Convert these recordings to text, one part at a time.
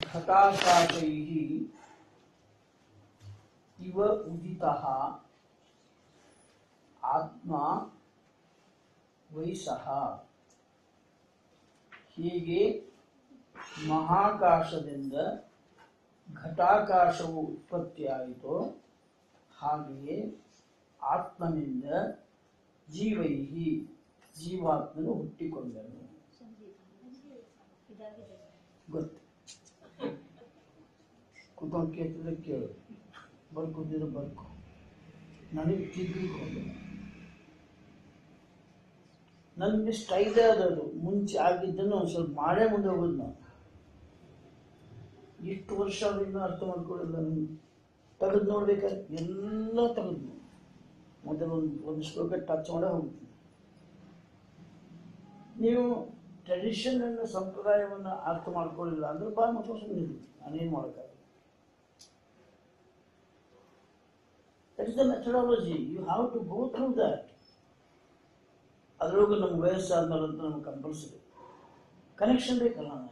घटाकाशैः इव उदितः ಆತ್ಮ ವೈಸಃ ಹೀಗೆ ಮಹಾಕಾಶದಿಂದ ಘಟಾಕಾಶವು ಉತ್ಪತ್ತಿಯಾಯಿತು ಹಾಗೆಯೇ ಆತ್ಮನಿಂದ ಜೀವೈಹಿ ಜೀವಾತ್ಮನು ಹುಟ್ಟಿಕೊಂಡನು ಗೊತ್ತು ಕೂತ್ಕೊಂಡು ಕೇಳ್ತಿದ್ರೆ ಕೇಳು ಬರ್ಕೋದಿದ್ರೆ ಬರ್ಕೊ ನನಗೆ ತಿದ್ದಿಕೊಂಡು ನನಗೆ ಸ್ಟೈಲೇ ಅದದು ಮುಂಚೆ ಆಗಿದ್ದನ್ನು ಒಂದು ಸ್ವಲ್ಪ ಮಾಡೇ ಮುಂದೆ ಹೋಗೋದು ನಾವು ಇಷ್ಟು ವರ್ಷ ಅದನ್ನ ಅರ್ಥ ಮಾಡ್ಕೊಳ್ಳಿಲ್ಲ ನಾನು ತೆಗೆದು ನೋಡ್ಬೇಕಾದ್ರೆ ಎಲ್ಲ ತೆಗೆದು ಮೊದಲು ಒಂದು ಒಂದು ಶ್ಲೋಕ ಟಚ್ ಮಾಡೇ ಹೋಗ್ತೀನಿ ನೀವು ಟ್ರೆಡಿಷನ್ ಅನ್ನು ಸಂಪ್ರದಾಯವನ್ನು ಅರ್ಥ ಮಾಡ್ಕೊಳ್ಳಿಲ್ಲ ಅಂದ್ರೆ ಭಾಳ ಮತ್ತು ಸುಮ್ಮನೆ ನಾನೇನು ಮಾಡೋಕ್ಕಾಗಲ್ಲ that is the methodology you have to go through that ಅದರೊಳಗೆ ನಮ್ಗೆ ವಯಸ್ಸಾದ್ಮೇಲೆ ಅಂತ ನಮ್ಗೆ ಕಂಪಲ್ಸರಿ ಕನೆಕ್ಷನ್ ಬೇಕಲ್ಲ ನನಗೆ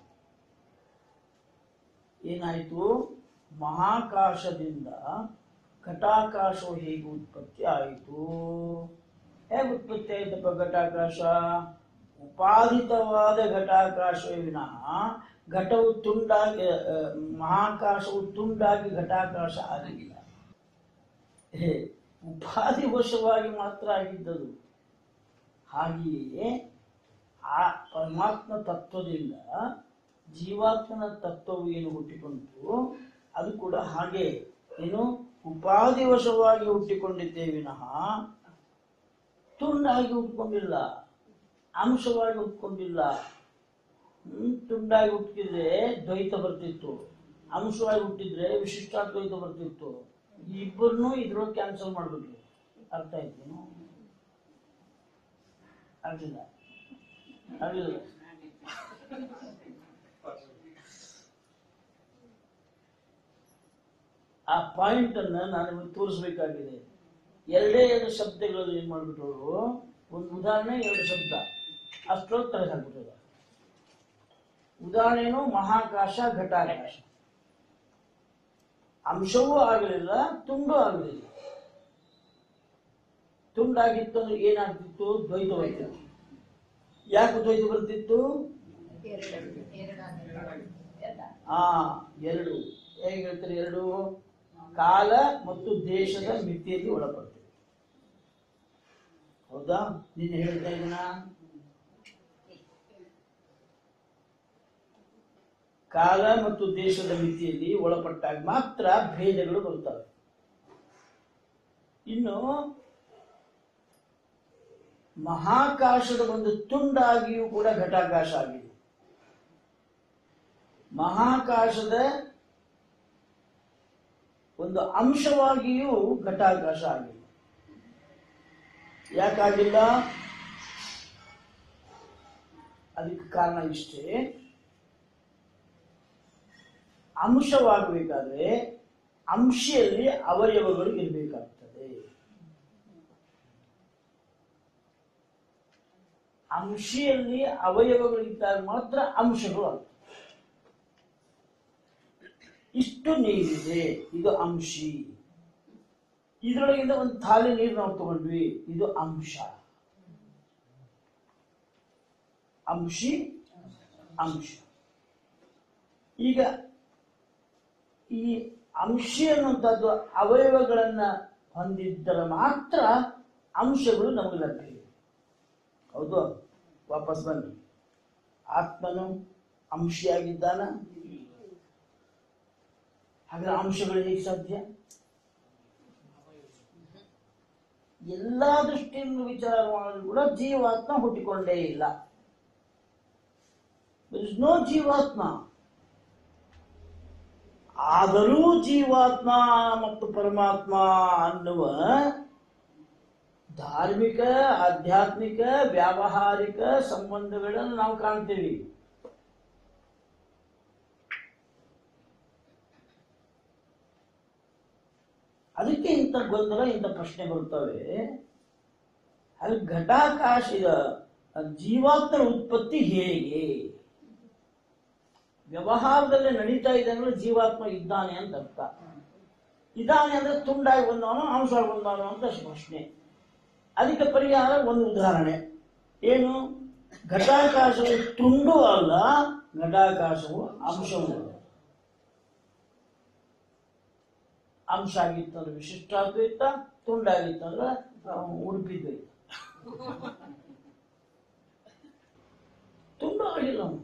ಏನಾಯಿತು ಮಹಾಕಾಶದಿಂದ ಘಟಾಕಾಶವು ಹೇಗೆ ಉತ್ಪತ್ತಿ ಆಯಿತು ಹೇಗೆ ಉತ್ಪತ್ತಿ ಆಯ್ತಪ್ಪ ಘಟಾಕಾಶ ಉಪಾದಿತವಾದ ಘಟಾಕಾಶವೇ ವಿನಃ ಘಟವು ತುಂಡಾಗಿ ಆ, ಮಹಾಕಾಶವು ತುಂಡಾಗಿ ಘಟಾಕಾಶ ಆಗಲಿಲ್ಲ ಹೇ, ಉಪಾಧಿವಶವಾಗಿ ಮಾತ್ರ ಆಗಿದ್ದದು ಹಾಗೆಯೇ ಆ ಪರಮಾತ್ಮ ತತ್ವದಿಂದ ಜೀವಾತ್ಮನ ತತ್ವವು ಏನು ಹುಟ್ಟಿಕೊಂಡಿತು ಅದು ಕೂಡ ಹಾಗೆ ಏನು ಉಪಾಧಿವಶವಾಗಿ ಹುಟ್ಟಿಕೊಂಡಿದ್ದೇ ವಿನಃ ತುಂಡಾಗಿ ಹುಟ್ಕೊಂಡಿಲ್ಲ ಅಂಶವಾಗಿ ಹುಟ್ಕೊಂಡಿಲ್ಲ ಹ್ಮ್, ತುಂಡಾಗಿ ಹುಟ್ಟಿದ್ರೆ ದ್ವೈತ ಬರ್ತಿತ್ತು ಅಂಶವಾಗಿ ಹುಟ್ಟಿದ್ರೆ ವಿಶಿಷ್ಟಾದ್ವೈತ ಬರ್ತಿತ್ತು ಇಬ್ಬರನ್ನೂ ಇದ್ರೊಳಗೆ ಕ್ಯಾನ್ಸಲ್ ಮಾಡ್ಬಿಟ್ರು ಅರ್ಥ ಆಯ್ತೇನು ಆಗಲಿಲ್ಲ ಆಗಲಿಲ್ಲ ಆ ಪಾಯಿಂಟ್ ಅನ್ನ ನಾನು ನಿಮಗೆ ತೋರಿಸ್ಬೇಕಾಗಿದೆ ಎರಡೇ ಎರಡು ಶಬ್ದಗಳು ಏನ್ ಮಾಡ್ಬಿಟ್ರು ಅವರು ಒಂದು ಉದಾಹರಣೆ ಎರಡು ಶಬ್ದ ಅಷ್ಟರೊಳಗೆ ತೆಗೆದು ಹಾಕ್ಬಿಟ್ಟದ ಉದಾಹರಣೆನು ಮಹಾಕಾಶ ಘಟಾಕಾಶ ಅಂಶವೂ ಆಗಲಿಲ್ಲ ತುಂಡು ಆಗಲಿಲ್ಲ ತುಂಡಾಗಿತ್ತು ಅಂದ್ರೆ ಏನಾಗ್ತಿತ್ತು ದ್ವೈತ ಬರ್ತಿತ್ತು ಯಾಕೆ ದ್ವೈತ ಬರ್ತಿತ್ತು ಆ ಎರಡು ಹೇಗೆ ಹೇಳ್ತಾರೆ ಎರಡು ಕಾಲ ಮತ್ತು ದೇಶದ ಮಿತಿಯಲ್ಲಿ ಒಳಪಡ್ತದೆ ಹೌದಾ ನೀನು ಹೇಳ್ತಾ ಇದೀನ ಕಾಲ ಮತ್ತು ದೇಶದ ಮಿತಿಯಲ್ಲಿ ಒಳಪಟ್ಟಾಗ ಮಾತ್ರ ಭೇದಗಳು ಬರುತ್ತವೆ ಇನ್ನು ಮಹಾಕಾಶದ ಒಂದು ತುಂಡಾಗಿಯೂ ಕೂಡ ಘಟಾಕಾಶ ಆಗಿದೆ ಮಹಾಕಾಶದ ಒಂದು ಅಂಶವಾಗಿಯೂ ಘಟಾಕಾಶ ಆಗಿಲ್ಲ ಯಾಕಾಗಿಲ್ಲ ಅದಕ್ಕೆ ಕಾರಣ ಇಷ್ಟೇ ಅಂಶವಾಗಬೇಕಾದ್ರೆ ಅಂಶಿಯಲ್ಲಿ ಅವಯವಗಳು ಇರಬೇಕಾಗ್ತದೆ ಅಂಶಿಯಲ್ಲಿ ಅವಯವಗಳಿದ್ದಾಗ ಮಾತ್ರ ಅಂಶಗಳು ಆಗ್ತವೆ ಇಷ್ಟು ನೀರಿದೆ ಇದು ಅಂಶಿ ಇದರೊಳಗಿಂದ ಒಂದು ಥಾಲಿ ನೀರು ನಾವು ತಗೊಂಡ್ವಿ ಇದು ಅಂಶ ಅಂಶಿ ಅಂಶ ಈಗ ಈ ಅಂಶಿ ಅನ್ನುವಂಥದ್ದು ಅವಯವಗಳನ್ನ ಹೊಂದಿದ್ದರೆ ಮಾತ್ರ ಅಂಶಗಳು ನಮಗೆ ಲಭ್ಯ ಇದೆ ಹೌದು ವಾಪಸ್ ಬನ್ನಿ ಆತ್ಮನು ಅಂಶಿಯಾಗಿದ್ದಾನ ಹಾಗಾದ್ರೆ ಅಂಶಗಳು ಹೇಗೆ ಸಾಧ್ಯ ಎಲ್ಲಾ ದೃಷ್ಟಿಯಿಂದ ವಿಚಾರ ಮಾಡಿದ್ರು ಕೂಡ ಜೀವಾತ್ಮ ಹುಟ್ಟಿಕೊಂಡೇ ಇಲ್ಲ ನೋ ಜೀವಾತ್ಮ ಆದರೂ ಜೀವಾತ್ಮ ಮತ್ತು ಪರಮಾತ್ಮ ಅನ್ನುವ ಧಾರ್ಮಿಕ ಆಧ್ಯಾತ್ಮಿಕ ವ್ಯಾವಹಾರಿಕ ಸಂಬಂಧಗಳನ್ನು ನಾವು ಕಾಣ್ತೇವೆ ಅದಕ್ಕೆ ಇಂಥ ಗೊಂದಲ ಇಂಥ ಪ್ರಶ್ನೆ ಬರ್ತವೆ ಅಲ್ಲಿ ಘಟಾಕಾಶ ಜೀವಾತ್ಮನ ಉತ್ಪತ್ತಿ ಹೇಗೆ ವ್ಯವಹಾರದಲ್ಲೇ ನಡೀತಾ ಇದೆ ಅಂದ್ರೆ ಜೀವಾತ್ಮ ಇದ್ದಾನೆ ಅಂತ ಅರ್ಥ ಇದ್ದಾನೆ ಅಂದ್ರೆ ತುಂಡಾಗಿ ಬಂದವನು ಅಂಶವಾಗಿ ಬಂದವನು ಅಂತ ಪ್ರಶ್ನೆ ಅದಕ್ಕೆ ಪರಿಹಾರ ಒಂದು ಉದಾಹರಣೆ ಏನು ಘಟಾಕಾಶವು ತುಂಡು ಅಲ್ಲ ಘಟಾಕಾಶವು ಅಂಶವೂ ಅಲ್ಲ ಅಂಶ ಆಗಿತ್ತಂದ್ರೆ ವಿಶಿಷ್ಟಾದ್ವೈತ ತುಂಡಾಗಿತ್ತಂದ್ರೆ ಉಡುಪಿ ದ್ವೈತ ತುಂಡು ಆಗಿಲ್ಲ ಅವನು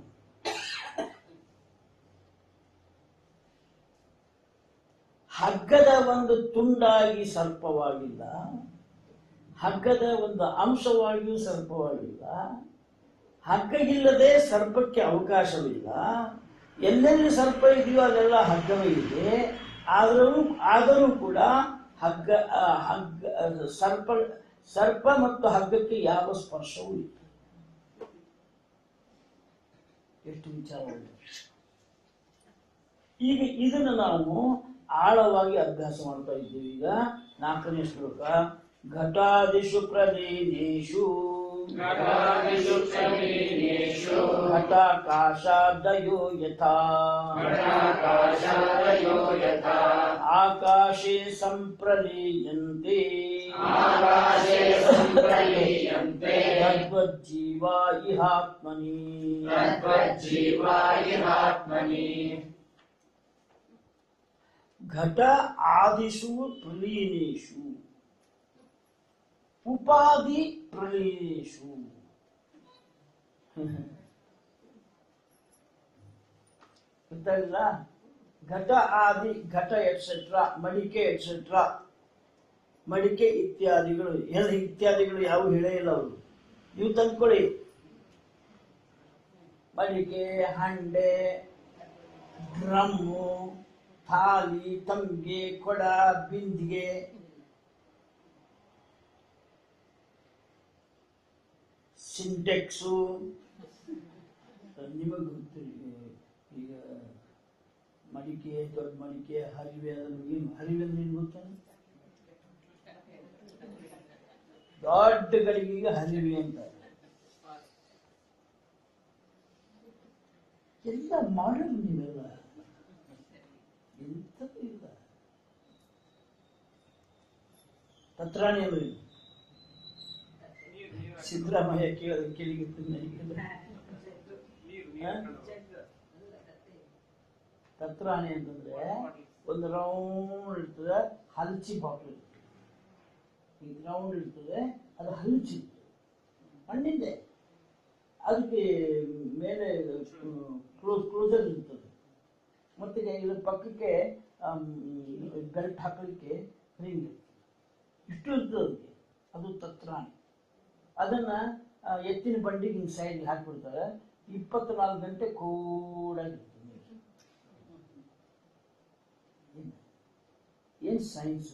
ಹಗ್ಗದ ಒಂದು ತುಂಡಾಗಿ ಸರ್ಪವಾಗಿಲ್ಲ ಹಗ್ಗದ ಒಂದು ಅಂಶವಾಗಿಯೂ ಸರ್ಪವಾಗಿಲ್ಲ ಹಗ್ಗ ಇಲ್ಲದೆ ಸರ್ಪಕ್ಕೆ ಅವಕಾಶವಿಲ್ಲ ಎಲ್ಲೆಲ್ಲಿ ಸರ್ಪ ಇದೆಯೋ ಅಲ್ಲೆಲ್ಲ ಹಗ್ಗವೇ ಇದೆ ಆದರೂ ಆದರೂ ಕೂಡ ಹಗ್ಗ ಆ, ಹಗ್ಗ ಆ, ಸರ್ಪ ಸರ್ಪ ಮತ್ತು ಹಗ್ಗಕ್ಕೆ ಯಾವ ಸ್ಪರ್ಶವೂ ಇಲ್ಲ ಎಷ್ಟು ವಿಚಾರ ಉಂಟು. ಈಗ ಇದನ್ನು ನಾವು ಆಳವಾಗಿ ಅಭ್ಯಾಸ ಮಾಡ್ತಾ ಇದ್ದೀವಿ ಈಗ ನಾಲ್ಕನೇ ಶ್ಲೋಕ ಘಟಾದಿಷು ಪ್ರಲೀನೇಷು ಘಟಾದಿಷು ಪ್ರಲೀನೇಷು ಘಟಾಕಾಶಾದಯೋ ಯಥಾ ಘಟಾಕಾಶಾದಯೋ ಯಥಾ ಆಕಾಶೇ ಸಂಪ್ರಲೀಯಂತೆ ಆಕಾಶೇ ಸಂಪ್ರಲೀಯಂತೆ ತದ್ವಜ್ಜೀವಾ ಇಹಾತ್ಮನಿ ತದ್ವಜ್ಜೀವಾ ಇಹಾತ್ಮನಿ ಘಟ ಆದಿಷು ಪ್ರಲೀನೇಷು ಉಪಾಧಿ ಪ್ರಲೀನೇಷು ಗೊತ್ತಾಗಿಲ್ಲ ಘಟ ಆದಿ ಘಟ ಎಟ್ಸೆಟ್ರಾ ಮಡಿಕೆ ಎಟ್ಸೆಟ್ರಾ ಮಡಿಕೆ ಇತ್ಯಾದಿಗಳು ಎಲ್ಲ ಇತ್ಯಾದಿಗಳು ಯಾವ ಹೇಳೇ ಇಲ್ಲ ಅವರು ನೀವು ತಂದ್ಕೊಳ್ಳಿ ಮಡಿಕೆ ಹಂಡೆ ಡ್ರಮ್ಮು ಥಾಲಿ ತಂಬಿಗೆ ಕೊಡ ಬಿಂದಿಗೆ ಸಿಂಟೆಕ್ಸು ನಿಮಗೆ ಗೊತ್ತು ಈಗ ಮಡಿಕೆ ದೊಡ್ಡ ಮಡಿಕೆ ಹರಿವೆ ಅದನ್ನು ಏನು ಹರಿವೆ ಅಂದ್ರೆ ಏನು ಗೊತ್ತಾ ದೊಡ್ಡ ಗಡಿಗೆಗೆ ಹರಿವೆ ಅಂತ ಎಲ್ಲ ಮಾಡಲು ನೀವೆಲ್ಲ ಎಂಥದ್ದು ಇಲ್ಲ ತತ್ರಾಣಿ ಅಂದ್ರೆ ಏನು? ಸಿದ್ದರಾಮಯ್ಯ ಕೇಳ ಕೇಳಿಗಿತ್ತು ತತ್ರಾಣಿ ಅಂತಂದ್ರೆ ಒಂದು ರೌಂಡ್ ಇರ್ತದೆ ಹಲ್ಚಿ ಬಾಟ್ಲ್ ಇರ್ತದೆ ಈ ರೌಂಡ್ ಇರ್ತದೆ ಅದು ಹಲ್ಚಿ ಮಣ್ಣಿಂದೆ ಅದಕ್ಕೆ ಮೇಲೆ ಕ್ಲೋಸ್ ಕ್ಲೋಸರ್ ಇರ್ತದೆ ಮತ್ತೆ ಇದ್ರ ಪಕ್ಕಕ್ಕೆ ಬೆಲ್ಟ್ ಹಾಕಲಿಕ್ಕೆ ರಿಂಗ್ ಇಷ್ಟು ಇರ್ತದೆ ಅದಕ್ಕೆ ಅದು ತತ್ರಾಣಿ ಅದನ್ನ ಆ, ಎತ್ತಿನ ಬಂಡಿಗೆ ಹಿಂಗೆ ಸೈಡ್ ಹಾಕ್ಬಿಡ್ತಾರೆ ಇಪ್ಪತ್ನಾಲ್ಕು ಗಂಟೆ ಕೂಡಾಗಿರ್ತದೆ ನೀರು. ಏನು? ಏನ್ ಸೈನ್ಸ್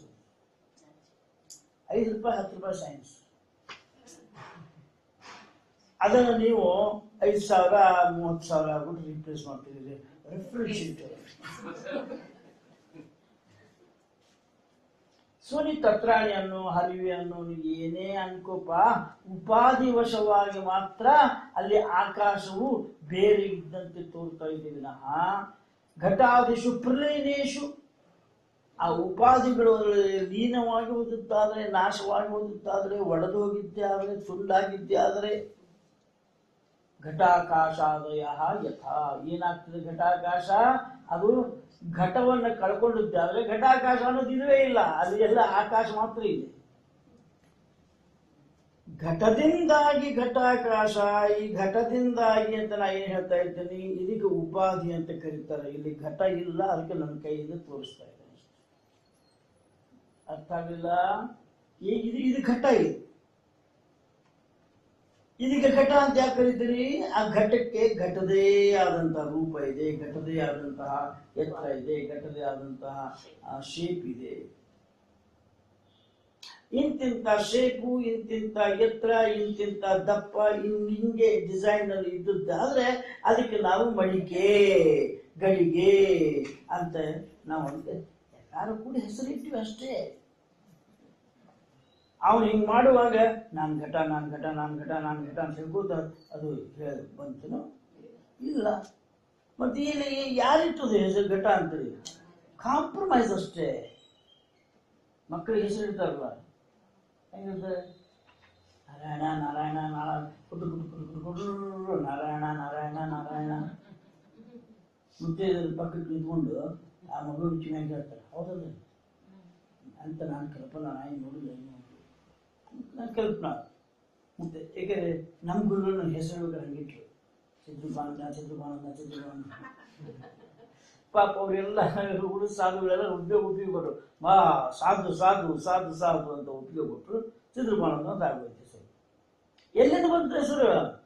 ಐದು ರೂಪಾಯಿ ಹತ್ತು ರೂಪಾಯಿ ಸೈನ್ಸ್ ಅದನ್ನು ನೀವು ಐದು ಸಾವಿರ ಮೂವತ್ತು ಸಾವಿರ ಆಗ್ಬಿಟ್ಟು ರೀಪ್ಲೇಸ್ ಮಾಡ್ತಿದ್ದೀರಿ ರೆಫ್ರಿಜರೇಟರ್ ಸುನಿ ತತ್ರಾಣಿಯನ್ನು ಹರಿವೆಯನ್ನು ನೀವು ಏನೇ ಅನ್ಕೋಪ ಉಪಾಧಿ ವಶವಾಗಿ ಮಾತ್ರ ಅಲ್ಲಿ ಆಕಾಶವು ಬೇರೆ ಇದ್ದಂತೆ ತೋರ್ತಾ ಇದೆ ವಿನಃ ಘಟಾದಿಷು ಪ್ರಲೀನೇಶು ಆ ಉಪಾಧಿಗಳು ಅದರಲ್ಲಿ ಲೀನವಾಗಿ ಹೋಗುತ್ತಾದರೆ ನಾಶವಾಗಿ ಹೋಗುತ್ತಾದರೆ ಒಡೆದು ಹೋಗಿದ್ದೇ ಆದರೆ ಸುಳ್ಳಾಗಿದ್ದೇ ಆದರೆ ಘಟಾಕಾಶಾದಯ ಯಥಾ ಏನಾಗ್ತದೆ ಘಟಾಕಾಶ ಅದು ಘಟವನ್ನ ಕಳ್ಕೊಂಡಿದ್ದಾದ್ರೆ ಘಟಾಕಾಶ ಅನ್ನೋದು ಇಲ್ಲವೇ ಇಲ್ಲ ಅಲ್ಲಿ ಎಲ್ಲ ಆಕಾಶ ಮಾತ್ರ ಇದೆ ಘಟದಿಂದಾಗಿ ಘಟಾಕಾಶ ಈ ಘಟದಿಂದಾಗಿ ಅಂತ ನಾ ಏನ್ ಹೇಳ್ತಾ ಇದ್ದೀನಿ ಇದಕ್ಕೆ ಉಪಾಧಿ ಅಂತ ಕರೀತಾರೆ ಇಲ್ಲಿ ಘಟ ಇಲ್ಲ ಅದಕ್ಕೆ ನನ್ನ ಕೈಯಿಂದ ತೋರಿಸ್ತಾ ಇದ್ದೇನೆ ಅರ್ಥ ಆಗಲಿಲ್ಲ ಈಗ ಇದು ಇದು ಘಟ ಇದೆ ಇದಕ್ಕೆ ಘಟ ಅಂತ ಯಾಕೆ ಕರೀತೀರಿ ಆ ಘಟಕ್ಕೆ ಘಟದೇ ಆದಂತಹ ರೂಪ ಇದೆ ಘಟದೇ ಆದಂತಹ ಎತ್ತರ ಇದೆ ಘಟದೇ ಆದಂತಹ ಶೇಪ್ ಇದೆ ಇಂತಿಂತ ಶೇಪು ಇಂತಿಂತ ಎತ್ತರ ಇಂತಿಂತ ದಪ್ಪ ಇನ್ ಹಿಂಗೆ ಡಿಸೈನ್ ಅಲ್ಲಿ ಇದ್ದದ್ದಾದ್ರೆ ಅದಕ್ಕೆ ನಾವು ಮಡಿಕೆ ಗಡಿಗೆ ಅಂತ ನಾವು ಅದಕ್ಕೆ ಎಲ್ಲಾರು ಕೂಡ ಹೆಸರಿಟ್ಟಿವಿ ಅಷ್ಟೇ ಅವನು ಹಿಂಗ್ ಮಾಡುವಾಗ ನಾನ್ ಘಟ ನಾನ್ ಘಟ ನಾನ್ ಘಟ ನಾನ್ ಘಟ ಅಂತ ಹೇಳ್ಕೋತ ಅದು ಹೇಳ ಬಂತನು ಇಲ್ಲ ಮತ್ತೆ ಇಲ್ಲಿ ಯಾರಿಟ್ಟದು ಹೆಸರು ಘಟ ಅಂತೇಳಿ ಕಾಂಪ್ರಮೈಸ್ ಅಷ್ಟೇ ಮಕ್ಕಳಿಗೆ ಹೆಸರು ಇಡ್ತಾರಲ್ಲ ಹೆಂಗಿರ್ತದೆ ನಾರಾಯಣ ನಾರಾಯಣ ನಾರಾಯಣ ಕುಟು ಕುಟು ಕುಟು ಕುಟು ಕುಟು ನಾರಾಯಣ ನಾರಾಯಣ ನಾರಾಯಣ ಮುದ್ದೆ ಪಕ್ಕಕ್ಕೆ ನಿಂತ್ಕೊಂಡು ಆ ಮಗು ಕಿವಿಯಾಗಿ ಹೇಳ್ತಾರೆ ಹೌದಲ್ಲ ಅಂತ ನಾನು ಕಲ್ಪನಾ ನಾಯಿ ನೋಡಿಲ್ಲ ಇನ್ನು ನಾನು ಕಲ್ಪನಾ ಮತ್ತೆ ಏಕೆಂದರೆ ನಮ್ಮ ಗುರುಗಳು ನನ್ನ ಹೆಸರು ಹಂಗಿಟ್ರು ಚಿತ್ರಪಾನಂದ ಚಿತ್ರಪಾನಂದ ಚಿತ್ರಪಾನಂದ ಪಾಪ ಅವರೆಲ್ಲ ಹುಡುಗ ಸಾಧುಗಳೆಲ್ಲ ಉದ್ಯೋಗ ಒಪ್ಪಿಗೆ ಕೊಟ್ಟರು ಮಾ ಸಾಧು ಸಾಧು ಸಾಧು ಸಾಧು ಅಂತ ಒಪ್ಪಿಗೆ ಕೊಟ್ಟರು ಚಿತ್ರಪಾನಂದ ಅಂತ ಆಗೋಯ್ತು ಹೆಸರು ಎಲ್ಲಿಂದ ಬಂತು ಹೆಸರು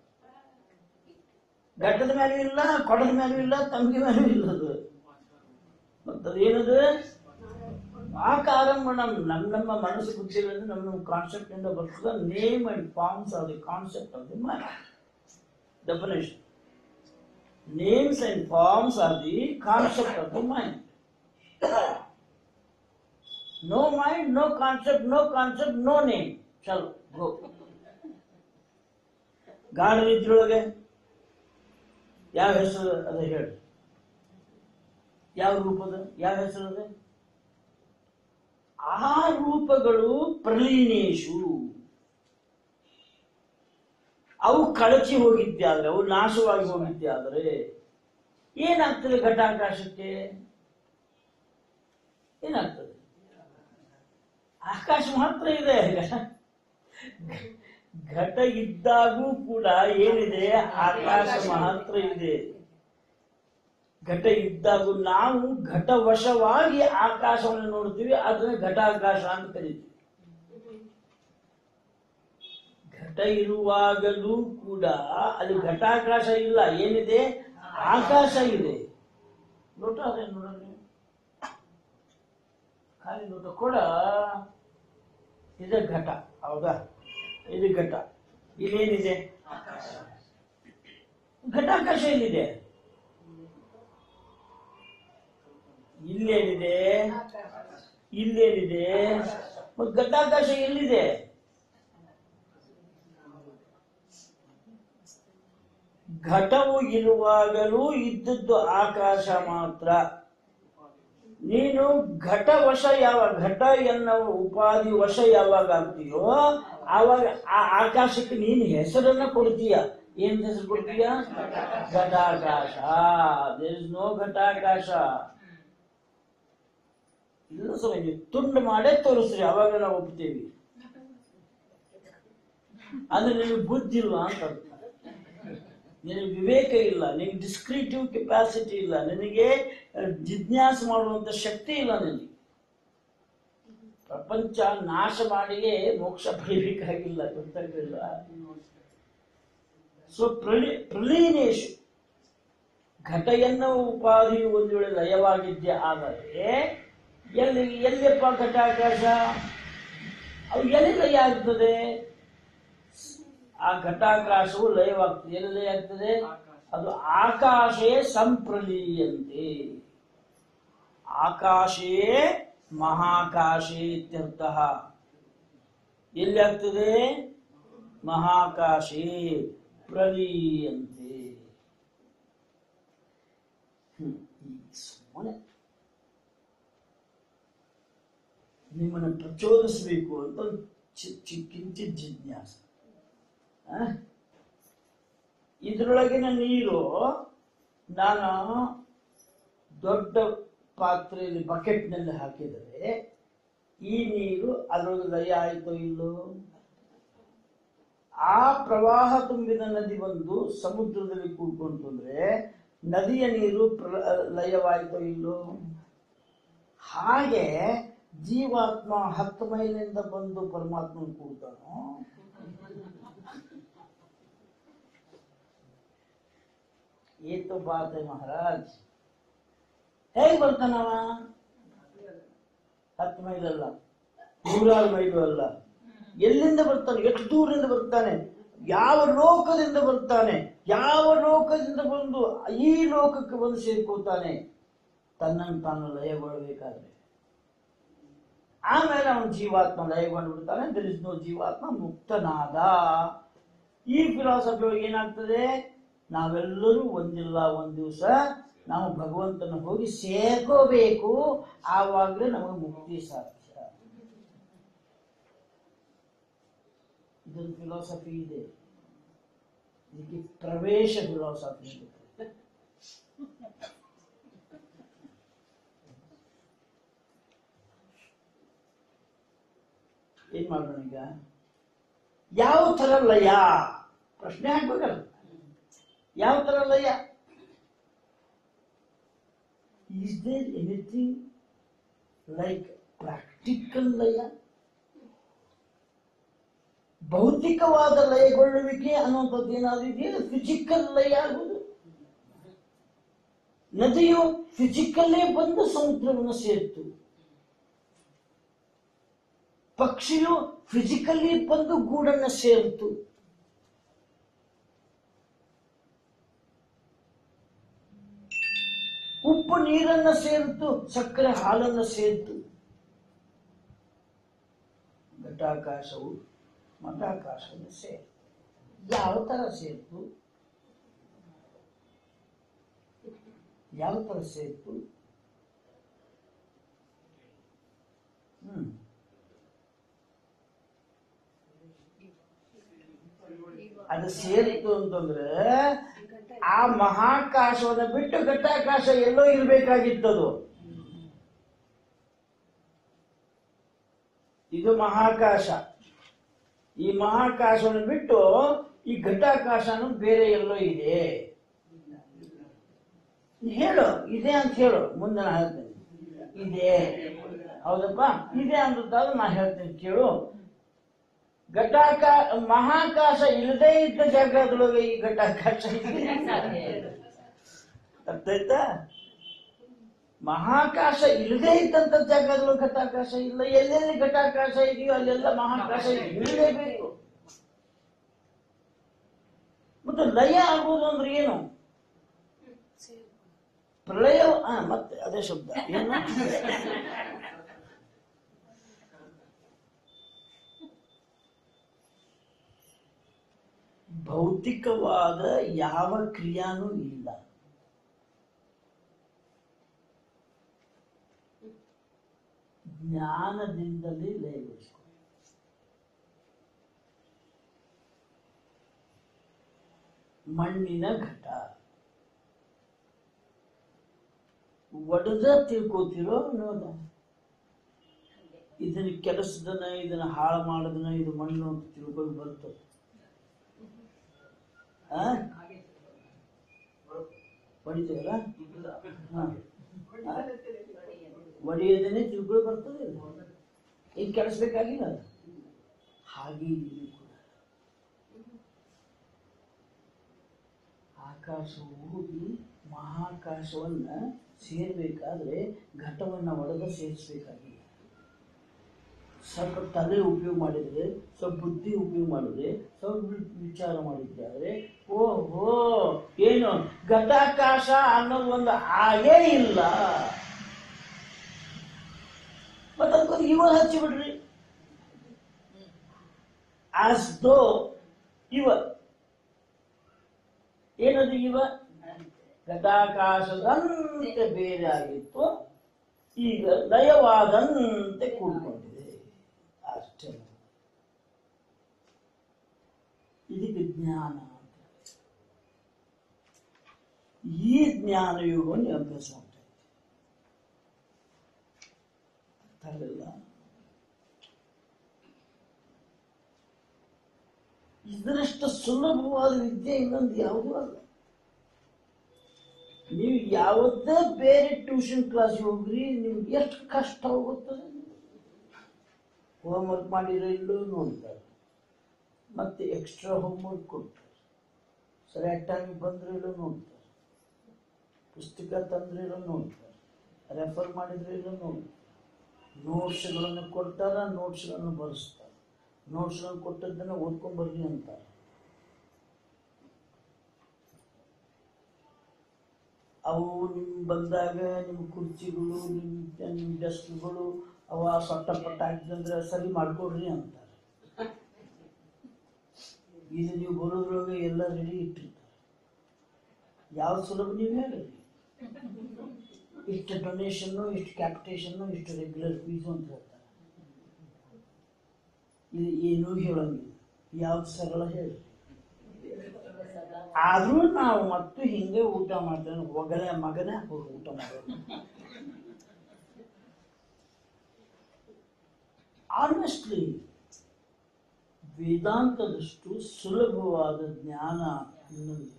ಘಟ್ಟದ ಮೇಲೂ ಇಲ್ಲ ಕೊಡದ ಮೇಲೂ ಇಲ್ಲ ತಂಗಿ ಮೇಲೂ ಇಲ್ಲ ಅದು ಮತ್ತದು ಏನದು ಆಕಾರ ನಮ್ಮ ನಮ್ಮ ನಮ್ಮ ಮನಸ್ಸು ಬುದ್ಧಿಗಳಿಂದ ನಮ್ಮ ನಮ್ಮ ಕಾನ್ಸೆಪ್ಟ್ ಇಂದ ಬರ್ತದ name and forms are the concept of the mind definition names and forms are the concept of the mind no mind no concept no concept no name ಚಲೋ ಗೋ ಗಾಢ ನಿದ್ರೊಳಗೆ ಯಾವ ಹೆಸರು ಅದ ಹೇಳಿ ಯಾವ ರೂಪದ ಯಾವ ಹೆಸರು ಅದ ಆ ರೂಪಗಳು ಪ್ರಲೀನೇಶು ಅವು ಕಳಚಿ ಹೋಗಿದ್ದೆ ಆದ್ರೆ ಅವು ನಾಶವಾಗಿ ಹೋಗಿದ್ದೆ ಆದರೆ ಏನಾಗ್ತದೆ ಘಟಾಕಾಶಕ್ಕೆ ಏನಾಗ್ತದೆ ಆಕಾಶ ಮಾತ್ರ ಇದೆ ಘಟ ಇದ್ದಾಗೂ ಕೂಡ ಏನಿದೆ ಆಕಾಶ ಮಾತ್ರ ಇದೆ ಘಟ ಇದ್ದಾಗೂ ನಾವು ಘಟವಶವಾಗಿ ಆಕಾಶವನ್ನು ನೋಡ್ತೀವಿ ಅದನ್ನ ಘಟಾಕಾಶ ಅಂತ ಕರಿತೀವಿ ಘಟ ಇರುವಾಗಲೂ ಕೂಡ ಅಲ್ಲಿ ಘಟಾಕಾಶ ಇಲ್ಲ ಏನಿದೆ ಆಕಾಶ ಇದೆ ಲೋಟ ಅದೇ ನೋಡಲ್ಲಿ ಖಾಲಿ ಲೋಟ ಕೂಡ ಇದೆ ಘಟ ಹೌದಾ ಇದು ಘಟ ಇಲ್ಲೇನಿದೆ ಘಟಾಕಾಶ ಎಲ್ಲಿದೆ ಇಲ್ಲೇನಿದೆ ಇಲ್ಲೇನಿದೆ ಮತ್ತು ಘಟಾಕಾಶ ಎಲ್ಲಿದೆ ಘಟವು ಇರುವಾಗಲೂ ಇದ್ದದ್ದು ಆಕಾಶ ಮಾತ್ರ ನೀನು ಘಟವಶ ಯಾವ ಘಟ ಎನ್ನುವ ಉಪಾಧಿ ವಶ ಯಾವಾಗ ಆಗ್ತೀಯೋ ಆವಾಗ ಆ ಆಕಾಶಕ್ಕೆ ನೀನು ಹೆಸರನ್ನ ಕೊಡ್ತೀಯ ಏನ್ ಹೆಸರು ಕೊಡ್ತೀಯ ಘಟಾಕಾಶ ದೇರ್ ಇಸ್ ನೋ ಘಟಾಕಾಶ ಇಲ್ಲ ಸ್ವಾಮಿ ನೀವು ತುಂಡು ಮಾಡೇ ತೋರಿಸ್ರಿ ಅವಾಗ ನಾವು ಒಪ್ತೀವಿ ಅಂದ್ರೆ ನಿನಗೆ ಬುದ್ಧಿ ಇಲ್ವಾ ಅಂತ ಅರ್ಥ. ನಿನಗೆ ವಿವೇಕ ಇಲ್ಲ ನಿನಗೆ ಡಿಸ್ಕ್ರಿಟಿವ್ ಕೆಪಾಸಿಟಿ ಇಲ್ಲ ನಿನಗೆ ಅಹ್, ಜಿಜ್ಞಾಸ ಮಾಡುವಂತ ಶಕ್ತಿ ಇಲ್ಲ ನಿನಗೆ ಪ್ರಪಂಚ ನಾಶ ಮಾಡಿಯೇ ಮೋಕ್ಷ ಪಡಿಬೇಕಾಗಿಲ್ಲ ಗೊತ್ತಾಗಲಿಲ್ಲ ಸೊ ಪ್ರಲಿ ಪ್ರಲೀನೇಶು ಘಟ ಎನ್ನುವ ಉಪಾಧಿ ಒಂದು ವೇಳೆ ಲಯವಾಗಿದ್ದೆ ಆದರೆ ಎಲ್ಲಿ ಎಲ್ಲಿಯಪ್ಪ ಘಟಾಕಾಶ ಅವು ಎಲ್ಲಿ ಲಯ ಆಗ್ತದೆ ಆ ಘಟಾಕಾಶವು ಲಯವಾಗ್ತದೆ ಎಲ್ಲಿ ಲಯ ಆಗ್ತದೆ ಅದು ಆಕಾಶೇ ಸಂಪ್ರಲೀಯಂತೆ ಆಕಾಶೇ ಮಹಾಕಾಶೇ ಇತ್ಯರ್ಥ ಎಲ್ಲಿ ಆಗ್ತದೆ ಮಹಾಕಾಶೇ ಪ್ರಲೀಯಂತೆ ಹ್ಮ್. ಈ ಸುಮ್ಮನೆ ನಿಮ್ಮನ್ನು ಪ್ರಚೋದಿಸಬೇಕು ಅಂತ ಒಂದು ಚಿ- ಚಿ- ಕಿಂಚಿತ್ ಜಿಜ್ಞಾಸ ಆ? ಇದ್ರೊಳಗಿನ ನೀರು ನಾನು ದೊಡ್ಡ ಪಾತ್ರೆಯಲ್ಲಿ ಬಕೆಟ್ನಲ್ಲಿ ಹಾಕಿದರೆ ಈ ನೀರು ಅದರೊಳಗೆ ಲಯ ಆಯಿತೋ ಇಲ್ಲೋ ಆ ಪ್ರವಾಹ ತುಂಬಿದ ನದಿ ಬಂದು ಸಮುದ್ರದಲ್ಲಿ ಕೂಡ್ಕೊಂತು ಅಂದ್ರೆ ನದಿಯ ನೀರು ಪ್ರ ಲಯವಾಯಿತೋ ಇಲ್ಲೋ ಹಾಗೆ ಜೀವಾತ್ಮ ಹತ್ತು ಮೈಲಿಂದ ಬಂದು ಪರಮಾತ್ಮ ಕೂಡ್ತಾನೋ ये तो बात है महाराज ಹೇಗೆ ಬರ್ತಾನವ ಹತ್ತು ಮೈಲ್ ಅಲ್ಲ ನೂರಾರು ಮೈಲು ಅಲ್ಲ ಎಲ್ಲಿಂದ ಬರ್ತಾನೆ ಎಷ್ಟು ದೂರದಿಂದ ಬರ್ತಾನೆ ಯಾವ ಲೋಕದಿಂದ ಬರ್ತಾನೆ ಯಾವ ಲೋಕದಿಂದ ಬಂದು ಈ ಲೋಕಕ್ಕೆ ಬಂದು ಸೇರ್ಕೋತಾನೆ ತನ್ನನ್ನು ತಾನು ಲಯಗೊಳ್ಳಬೇಕಾದ್ರೆ ಆಮೇಲೆ ಅವನು ಜೀವಾತ್ಮ ಲಯಗೊಂಡು ಬಿಡ್ತಾನೆ ದರ್ ಇಸ್ ನೋ ಜೀವಾತ್ಮ ಮುಕ್ತನಾದ ಈ ಫಿಲಾಸಫಿ ಒಳಗೆ ಏನಾಗ್ತದೆ ನಾವೆಲ್ಲರೂ ಒಂದಿಲ್ಲ ಒಂದ್ ದಿವಸ ನಾವು ಭಗವಂತನ ಹೋಗಿ ಸೇರ್ಕೋಬೇಕು ಆವಾಗಲೇ ನಮಗೆ ಮುಕ್ತಿ ಸಾಧ್ಯ ಇದೊಂದು ಫಿಲಾಸಫಿ ಇದೆ ಇದಕ್ಕೆ ಪ್ರವೇಶ ಫಿಲಾಸಫಿ ಅಂತ ಕರೀತಾರೆ. ಏನ್ ಮಾಡೋಣ ಈಗ ಯಾವ ತರ ಲಯ ಪ್ರಶ್ನೆ ಹಾಕ್ಬೇಕಲ್ಲ ಯಾವ ತರ ಲಯ is there anything like practical ಲಯ ಭೌತಿಕವಾದ ಲಯಗೊಳ್ಳುವಿಕೆ ಅನ್ನುವಂಥದ್ದು ಏನಾದ್ರು ಇದೆಯಾ ಫಿಸಿಕಲ್ ಲಯ ಆಗುವುದು ನದಿಯು ಫಿಸಿಕಲ್ಲೇ ಬಂದು ಸಮುದ್ರವನ್ನು ಸೇರಿತು ಪಕ್ಷಿಯು ಫಿಸಿಕಲಿ ಬಂದು ಗೂಡನ್ನ ಸೇರಿತು ಉಪ್ಪು ನೀರನ್ನ ಸೇರಿತು ಸಕ್ಕರೆ ಹಾಲನ್ನ ಸೇರಿತು ಘಟಾಕಾಶವು ಮಠಾಕಾಶವನ್ನು ಸೇರಿತು ಯಾವ ತರ ಸೇರಿತು ಯಾವ ತರ ಸೇರಿತು ಹ್ಮ್ ಅದು ಸೇರಿತು ಅಂತಂದ್ರೆ ಆ ಮಹಾಕಾಶವನ್ನ ಬಿಟ್ಟು ಘಟ್ಟಾಕಾಶ ಎಲ್ಲೋ ಇರ್ಬೇಕಾಗಿತ್ತದು ಇದು ಮಹಾಕಾಶ ಈ ಮಹಾಕಾಶವನ್ನು ಬಿಟ್ಟು ಈ ಘಟ್ಟಾಕಾಶನು ಬೇರೆ ಎಲ್ಲೋ ಇದೆ ಹೇಳು ಇದೆ ಅಂತ ಹೇಳು ಮುಂದೆ ನಾ ಹೇಳ್ತೇನೆ ಇದೆ ಹೌದಪ್ಪ ಇದೆ ಅಂತ ನಾ ಹೇಳ್ತೇನೆ ಕೇಳು ಘಟಾಕ ಮಹಾಕಾಶ ಇಲ್ಲದೆ ಇದ್ದ ಜಾಗದೊಳಗೆ ಈ ಘಟಾಕಾಶ ಇದೆ ಅರ್ಥ ಆಯ್ತಾ ಮಹಾಕಾಶ ಇಲ್ಲದೆ ಇದ್ದಂತ ಜಾಗದೊಳಗೆ ಘಟಾಕಾಶ ಇಲ್ಲ ಎಲ್ಲೆಲ್ಲಿ ಘಟಾಕಾಶ ಇದೆಯೋ ಅಲ್ಲೆಲ್ಲ ಮಹಾಕಾಶ ಇರಲೇಬೇಕು ಮತ್ತೆ ಲಯ ಆಗುವುದು ಅಂದ್ರೆ ಏನು ಪ್ರಳಯ ಆ, ಮತ್ತೆ ಅದೇ ಶಬ್ದ ಏನು ಭೌತಿಕವಾದ ಯಾವ ಕ್ರಿಯಾನೂ ಇಲ್ಲ ಜ್ಞಾನದಿಂದಲೇ ಲಯಗೊಳಿಸಿಕೊ ಮಣ್ಣಿನ ಘಟ ಒಡೆದ ತಿಳ್ಕೋತಿರೋ ನೋಡ ಇದನ್ನ ಕೆಲಸದನ ಇದನ್ನ ಹಾಳು ಮಾಡೋದನ್ನ ಇದು ಮಣ್ಣು ಅಂತ ತಿಳ್ಕೊಂಡು ಬರ್ತದೆ ಆ? ಹೊಡಿತೀವಲ್ಲ ಹಾ. ಆ? ಒಡೆಯೋದನ್ನೇ ತಿಳ್ಕೊಂಡು ಬರ್ತದೆ ಈಗ ಕೆಡಿಸ್ಬೇಕಾಗಿಲ್ಲ ಅದು. ಹಾಗೆ ಇಲ್ಲಿ ಕೂಡ ಆಕಾಶವು ಹೋಗಿ ಮಹಾಕಾಶವನ್ನ ಸೇರ್ಬೇಕಾದ್ರೆ ಘಟವನ್ನ ಒಡೆದು ಸೇರಿಸ್ಬೇಕಾಗಿಲ್ಲ ಸ್ವಲ್ಪ ತಲೆ ಉಪಯೋಗ ಮಾಡಿದ್ರೆ ಸ್ವಲ್ಪ ಬುದ್ಧಿ ಉಪಯೋಗ ಮಾಡಿದ್ರೆ ಸ್ವಲ್ಪ ವಿ- ವಿಚಾರ ಮಾಡಿದ್ದಾದ್ರೆ ಓಹೋ ಏನು ಘಟಾಕಾಶ ಅನ್ನೋದು ಒಂದು ಆಗೇ ಇಲ್ಲ ಮತ್ತೆ ಅದಕ್ಕೊಂದು ಇವ ಹಚ್ಚಿಬಿಡ್ರಿ ಆಸ್ ದೋ ಇವ ಏನದು ಇವ ಘಟಾಕಾಶದಂತೆ ಬೇರೆ ಆಗಿತ್ತು ಈಗ ಲಯವಾದಂತೆ ಕೂಡ್ಕೊಂಡಿದೆ ಅಷ್ಟೇ ಇದಕ್ಕೆ ಜ್ಞಾನ ಅಂತ ಈ ಜ್ಞಾನ ಯೋಗವನ್ನು ನೀವು ಅಭ್ಯಾಸ ಮಾಡ್ತಾ ಇದ್ದೀರಿ. ಅರ್ಥ ಆಗಲಿಲ್ಲ ಇದರಷ್ಟು ಸುಲಭವಾದ ವಿದ್ಯೆ ಇನ್ನೊಂದು ಯಾವುದೂ ಅಲ್ಲ ನೀವು ಯಾವುದೇ ಬೇರೆ ಟ್ಯೂಷನ್ ಕ್ಲಾಸ್ ಹೋಗ್ರಿ ನಿಮ್ಗೆ ಎಷ್ಟು ಕಷ್ಟ ಹೋಗುತ್ತದೆ ಹೋಮ್ವರ್ಕ್ ಮಾಡಿರೋ ಇಲ್ಲೋ ನೋಡ್ತಾರೆ ಮತ್ತೆ ಎಕ್ಸ್ಟ್ರಾ ಹೋಮ್ವರ್ಕ್ ಕೊಡ್ತಾರೆ ಸರಿಯಾಗಿ ಟೈಮ್ ಬಂದ್ರೆ ಇಲ್ಲೋ ನೋಡ್ತಾರೆ ಪುಸ್ತಕ ತಂದ್ರೆ ಇಲ್ಲೋ ನೋಡ್ತಾರೆ ರೆಫರ್ ಮಾಡಿದ್ರೆ ಇಲ್ಲೋ ನೋಡ್ತಾರೆ ನೋಟ್ಸ್ಗಳನ್ನು ಕೊಡ್ತಾರ ನೋಟ್ಸ್ಗಳನ್ನು ಬರೆಸ್ತಾರೆ ನೋಟ್ಸ್ಗಳನ್ನು ಕೊಟ್ಟದ್ದನ್ನು ಓದ್ಕೊಂಡ್ ಬರ್ರಿ ಅಂತಾರೆ ಅವು ನಿಮ್ ಬಂದಾಗ ನಿಮ್ಮ ಕುರ್ಚಿಗಳು ನಿಮ್ಮ ನಿಮ್ಮ ಡೆಸ್ಕ್ಗಳು ಅವ ಸೊಟ್ಟ ಪಟ್ಟ ಹಾಕಿದಂದ್ರೆ ಸರಿ ಮಾಡ್ಕೊಡ್ರಿ ಅಂತಾರೆ ಇದು ನೀವು ಬರೋದ್ರೊಳಗೆ ಎಲ್ಲ ರೆಡಿ ಇಟ್ಟಿರ್ತಾರೆ ಯಾವ ಸುಲಭ ನೀವು ಹೇಳ್ರಿ ಇಷ್ಟು ಡೊನೇಷನ್ನು ಇಷ್ಟು ಕ್ಯಾಪಿಟೇಷನ್ನು ಇಷ್ಟು ರೆಗ್ಯುಲರ್ ಫೀಸು ಅಂತ ಹೇಳ್ತಾರೆ ಇದು ಏನೂ ಹೇಳೋಂಗಿಲ್ಲ ಯಾವ್ದು ಸರಳ ಹೇಳಿ ಆದ್ರೂ ನಾವು ಮತ್ತು ಹಿಂಗೆ ಊಟ ಮಾಡ್ತೇವೆ ಒಗಲೆ ಮಗನೇ ಹೋಗಿ ಊಟ ಮಾಡೋದು ಆನೆಸ್ಟ್ಲಿ ವೇದಾಂತದಷ್ಟು ಸುಲಭವಾದ ಜ್ಞಾನ ಇನ್ನೊಂದಿಲ್ಲ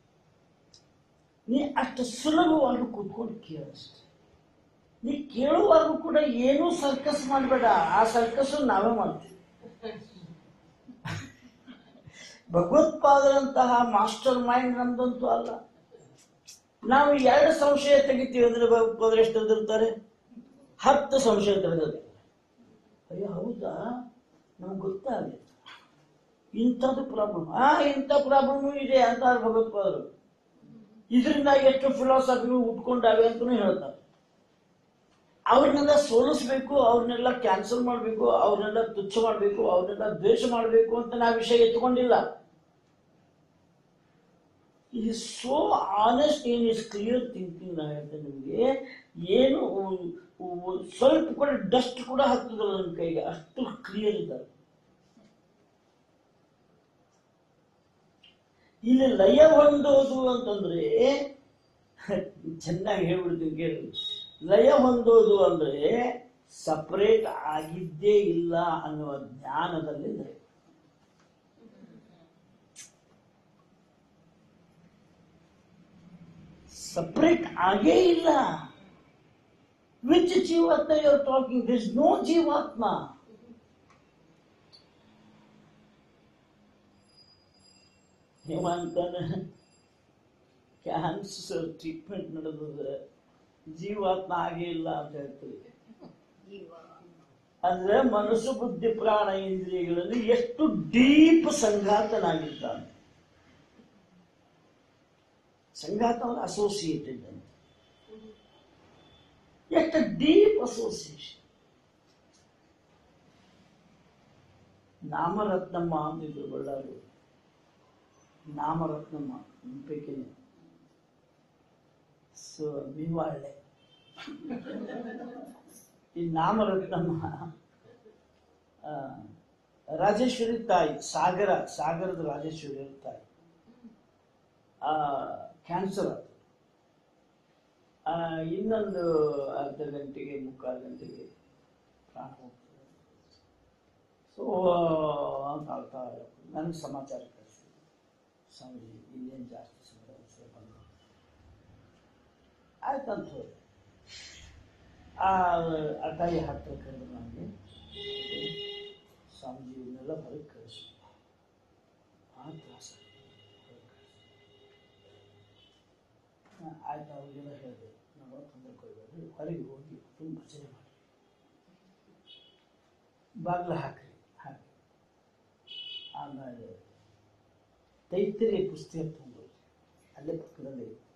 ನೀ ಅಷ್ಟು ಸುಲಭವಾಗಿ ಕೂತ್ಕೊಂಡು ಕೇಳಷ್ಟೆ ನೀ ಕೇಳುವಾಗ ಕೂಡ ಏನೂ ಸರ್ಕಸ್ ಮಾಡಬೇಡ ಆ ಸರ್ಕಸ್ ನಾವೇ ಮಾಡ್ತೀವಿ ಭಗವತ್ಪಾದರಂತಹ ಮಾಸ್ಟರ್ ಮೈಂಡ್ ನಮ್ದಂತೂ ಅಲ್ಲ ನಾವು ಎರಡು ಸಂಶಯ ತೆಗಿತೀವಿ ಅಂದ್ರೆ ಭಗವತ್ಪಾದರು ಎಷ್ಟು ತೆಗೆದಿರ್ತಾರೆ ಹತ್ತು ಸಂಶಯ ತೆಗೆದಿರ್ತಾರೆ ಅಯ್ಯೋ ಹೌದಾ ನಮ್ಗೆ ಗೊತ್ತಾಗಲಿಲ್ಲ ಇಂಥದ್ದು ಪ್ರಾಬ್ಲಮ್ ಆ ಇಂಥ ಪ್ರಾಬ್ಲಮ್ ಇದೆ ಅಂತ ಭಗವತ್ಪಾದರು ಇದರಿಂದ ಎಷ್ಟು ಫಿಲಾಸಫಿಗಳು ಉಟ್ಕೊಂಡಾವೆ ಅಂತಲೂ ಹೇಳ್ತಾರೆ ಅವ್ರನ್ನೆಲ್ಲ ಸೋಲಿಸ್ಬೇಕು ಅವ್ರನ್ನೆಲ್ಲ ಕ್ಯಾನ್ಸಲ್ ಮಾಡಬೇಕು ಅವ್ರನ್ನೆಲ್ಲ ತುಚ್ಛ ಮಾಡಬೇಕು ಅವ್ರನ್ನೆಲ್ಲ ದ್ವೇಷ ಮಾಡಬೇಕು ಅಂತ ನಾವು ವಿಷಯ ಎತ್ಕೊಂಡಿಲ್ಲ ಈ ಸೋ ಆನೆಸ್ಟ್ ಏನ್ ಇಸ್ ಕ್ಲಿಯರ್ ಥಿಂಕಿಂಗ್ ನಾ ಹೇಳ್ತೇನೆ ನಿಮಗೆ ಏನು ಉ- ಉ- ಸ್ವಲ್ಪ ಕೂಡ ಡಸ್ಟ್ ಕೂಡ ಹತ್ತದಲ್ಲ ನನ್ನ ಕೈಗೆ ಅಷ್ಟು ಕ್ಲಿಯರ್ ಇದ್ದಾರೆ ಇಲ್ಲಿ ಲಯ ಹೊಂದೋದು ಅಂತಂದ್ರೆ ಚೆನ್ನಾಗಿ ಹೇಳ್ಬಿಡ್ತೀನಿ ಕೇಳಿ ಲಯ ಹೊಂದೋದು ಅಂದ್ರೆ ಸಪರೇಟ್ ಆಗಿದ್ದೇ ಇಲ್ಲ ಅನ್ನುವ ಜ್ಞಾನದಲ್ಲಿ ಲಯ ಸಪರೇಟ್ ಆಗೇ ಇಲ್ಲ ವಿಚ್ ಜೀವಾತ್ಮ you are talking this no ಜೀವಾತ್ಮ ಹೇಮಂತನ ಕ್ಯಾನ್ಸರ್ ಟ್ರೀಟ್ಮೆಂಟ್ ನಡೆದದ ಜೀವಾತ್ಮ ಆಗೇ ಇಲ್ಲ ಅಂತ ಹೇಳ್ತೀವಿ ಅಂದ್ರೆ ಮನಸ್ಸು ಬುದ್ಧಿ ಪ್ರಾಣ ಇಂದ್ರಿಯಗಳಲ್ಲಿ ಎಷ್ಟು ಡೀಪ್ ಸಂಘಾತನಾಗಿದ್ದಾನೆ ಸಂಘಾತ ಅಸೋಸಿಯೇಟೆಡ್ ಅಂತ ಎಷ್ಟು ಡೀಪ್ ಅಸೋಸಿಯೇಷನ್ ನಾಮರತ್ನಮ್ಮ ಅಂತಿದ್ರು ಬಳ್ಳಾರಿ ನಾಮರತ್ನಮ್ಮ ಪೈಕಿನೇ ಸೊ ಮೀವಾಳೆ ಈ ನಾಮರತ್ನಮ್ಮ ಆ, ರಾಜೇಶ್ವರಿ ತಾಯಿ ಸಾಗರ ಸಾಗರದ ರಾಜೇಶ್ವರಿ ಅವ್ರ ತಾಯಿ ಆ, ಕ್ಯಾನ್ಸರ್ ಆಯ್ತು. ಆ, ಇನ್ನೊಂದು ಅರ್ಧ ಗಂಟೆಗೆ ಮುಕ್ಕಾಲು ಗಂಟೆಗೆ ಪ್ರಾಣ ಹೋಗ್ತದೆ ಸೊ ಅಂತ ಆಗ್ತಾ ನನಗೆ ಸಮಾಚಾರ ಕಳಿಸ್ತೀವಿ ಸ್ವಾಮೀಜಿ ಇಲ್ಲೇನು ಜಾಸ್ತಿ ಸಮಯ ಬಂದು ಆಯ್ತಂತ ಹೋದೆ ಆ ಆ ತಾಯಿ ಹತ್ತಿರ ಕರೆದು ನನಗೆ ಸ್ವಾಮೀಜಿ ಇವನ್ನೆಲ್ಲ ಹೊರಗೆ ಕಳಿಸಿ ಭಾಳ ತ್ರಾಸ ಆಯ್ತು ಅವ್ರಿಗೆಲ್ಲ ಹೇಳಿದೆ ನಾವು ತೊಂದರೆ ಕೊಡಬೇಡ್ರಿ ಹೊರಗೆ ಹೋಗಿ ತುಂಬ ಭಜನೆ ಮಾಡಿ ಬಾಗಿಲ ಹಾಕ್ರಿ ಹಾಕಿ ಆಮೇಲೆ ತೈತರಿ ಪುಸ್ತಕ ತಂದು ಅಲ್ಲೇ ಪಕ್ಕದಲ್ಲಿ ಇತ್ತು.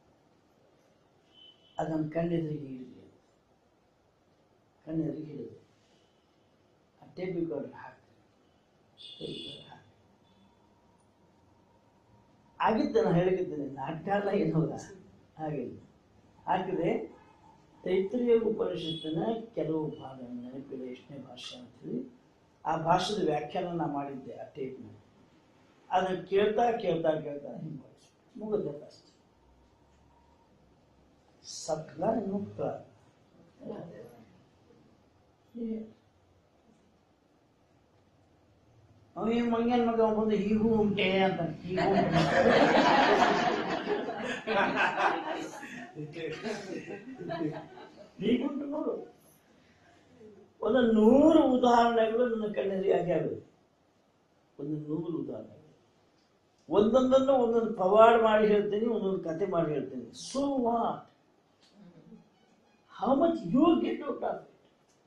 ಅದನ್ನು ಕಣ್ಣೆದುರಿಗೆ ಹಿಡಿದ್ವಿ ಕಣ್ಣೆದುರಿಗೆ ಹಿಡಿದು ಆ ಟೇಪ್ ರೆಕಾರ್ಡರ್ ಹಾಕ್ರಿ ಟೇಪ್ ರೆಕಾರ್ಡರ್ ಹಾಕಿ ಆಗಿದ್ದ ನಾನು ಹೇಳಿದ್ದೇನೆ ನಾಟ್ಯ ಅಲ್ಲ ಏನಲ್ಲ ಹಾಗಿಲ್ಲ ಹಾಕಿದೆ ತೈತ್ರಿಯ ಉಪನಿಷತ್ತಿನ ಕೆಲವು ಭಾಗ ನೆನಪಿದೆ ಎಷ್ಟನೇ ಭಾಷೆ ಅಂತೇಳಿ ಆ ಭಾಷೆದ ವ್ಯಾಖ್ಯಾನ ನಾ ಮಾಡಿದ್ದೆ ಆ ಟೇಪ್ನಲ್ಲಿ ಅದನ್ನ ಕೇಳ್ತಾ ಕೇಳ್ತಾ ಕೇಳ್ತಾ ಹಿಂಗೆ ಮುಗಿದ ಅಷ್ಟೆ ಸತ್ಲ ಮುಕ್ತ ಅವನು ಮಂಗನ್ ಮಗ ಬಂದು ಹೀಗೂ ಉಂಟೆ ಅಂತ ಹೀಗೂ ಉಂಟೆ ಹೀಗುಂಟು ನೋಡು ಒಂದು ನೂರು ಉದಾಹರಣೆಗಳು ನನ್ನ ಕಣ್ಣಲ್ಲಿ ಆಗ್ಯಾವೆ ಒಂದು ನೂರು ಉದಾಹರಣೆಗಳು ಒಂದೊಂದನ್ನು ಒಂದೊಂದು ಪವಾಡ್ ಮಾಡಿ ಹೇಳ್ತೀನಿ ಒಂದೊಂದು ಕತೆ ಮಾಡಿ ಹೇಳ್ತೀನಿ so what how much you get out of it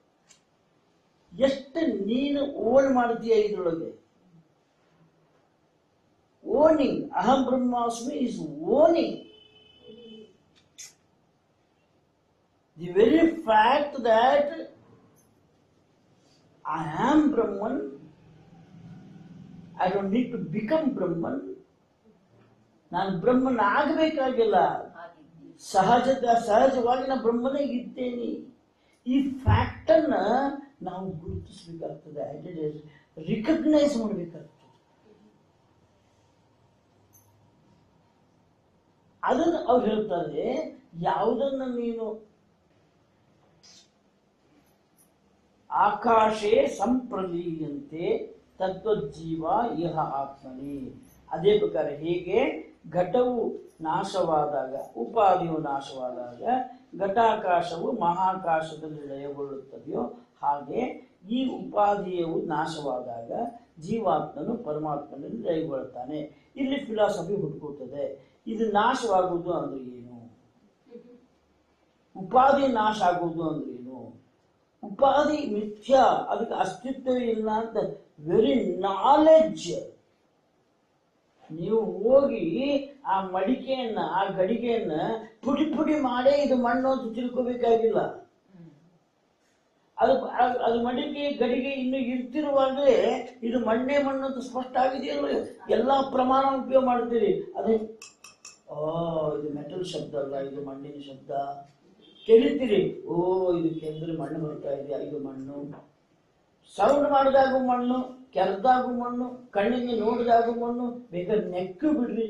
ಎಷ್ಟು ನೀನು ಓನ್ ಮಾಡ್ತೀಯ ಇದ್ರೊಳಗೆ ಓನಿಂಗ್ ಅಹಂ ಬ್ರಹ್ಮಾಸ್ಮಿ is owning the very fact that I am Brahman, I don't need to become Brahman. ನಾನು ಬ್ರಹ್ಮನ್ ಆಗಬೇಕಾಗಿಲ್ಲ ಸಹಜದ ಸಹಜವಾಗಿ ನಾನು ಬ್ರಹ್ಮನೇ ಇದ್ದೇನೆ ಈ ಫ್ಯಾಕ್ಟ್ ಅನ್ನ ನಾವು ಗುರುತಿಸಬೇಕಾಗ್ತದೆ ರಿಕಗ್ನೈಸ್ ಮಾಡಬೇಕಾಗ್ತದೆ ಅದನ್ನು ಅವ್ರು ಹೇಳ್ತಾರೆ ಯಾವುದನ್ನ ನೀನು ಆಕಾಶೇ ಸಂಪ್ರಲೀಯಂತೆ ತದ್ವಜ್ಜೀವ ಇಹ ಆತ್ಮನಿ ಅದೇ ಪ್ರಕಾರ ಹೇಗೆ ಘಟವು ನಾಶವಾದಾಗ ಉಪಾದಿಯು ನಾಶವಾದಾಗ ಘಟಾಕಾಶವು ಮಹಾಕಾಶದಲ್ಲಿ ಲಯಗೊಳ್ಳುತ್ತದೆಯೋ ಹಾಗೆ ಈ ಉಪಾಧಿಯವು ನಾಶವಾದಾಗ ಜೀವಾತ್ಮನು ಪರಮಾತ್ಮನಲ್ಲಿ ಲಯಗೊಳ್ತಾನೆ ಇಲ್ಲಿ ಫಿಲಾಸಫಿ ಹುಡುಕುತ್ತದೆ ಇದು ನಾಶವಾಗುವುದು ಅಂದ್ರೆ ಏನು ಉಪಾಧಿ ನಾಶ ಆಗುವುದು ಅಂದ್ರೆ ಏನು ಉಪಾಧಿ ಮಿಥ್ಯ ಅದಕ್ಕೆ ಅಸ್ತಿತ್ವ ಇಲ್ಲ ಅಂತ ವೆರಿ ನಾಲೆಡ್ಜ್ ನೀವು ಹೋಗಿ ಆ ಮಡಿಕೆಯನ್ನ ಆ ಗಡಿಗೆಯನ್ನ ಪುಡಿ ಪುಡಿ ಮಾಡೇ ಇದು ಮಣ್ಣು ಅಂತ ತಿಳ್ಕೋಬೇಕಾಗಿಲ್ಲ ಅದು ಅದು- ಅದು ಮಡಿಕೆ ಗಡಿಗೆ ಇನ್ನು ಇರ್ತಿರುವಾಗಲೇ ಇದು ಮಣ್ಣೆ ಮಣ್ಣು ಅಂತ ಸ್ಪಷ್ಟ ಆಗಿದೆಯಲ್ಲ ಎಲ್ಲಾ ಪ್ರಮಾಣ ಉಪಯೋಗ ಮಾಡ್ತೀರಿ ಅದೇ ಓ ಇದು ಮೆಟಲ್ ಶಬ್ದ ಅಲ್ಲ ಇದು ಮಣ್ಣಿನ ಶಬ್ದ ಕೇಳಿರ್ತೀರಿ ಓ ಇದು ಕೆಂದ್ರೆ ಮಣ್ಣು ಬರ್ತಾ ಇದೆಯಾ ಇದು ಮಣ್ಣು ಸೌಂಡ್ ಮಾಡಿದಾಗೂ ಮಣ್ಣು ಕೆರೆದಾಗೂ ಮಣ್ಣು ಕಣ್ಣಿಗೆ ನೋಡಿದಾಗೂ ಮಣ್ಣು ಬೇಕಾದ್ರೆ ನೆಕ್ಕು ಬಿಡ್ರಿ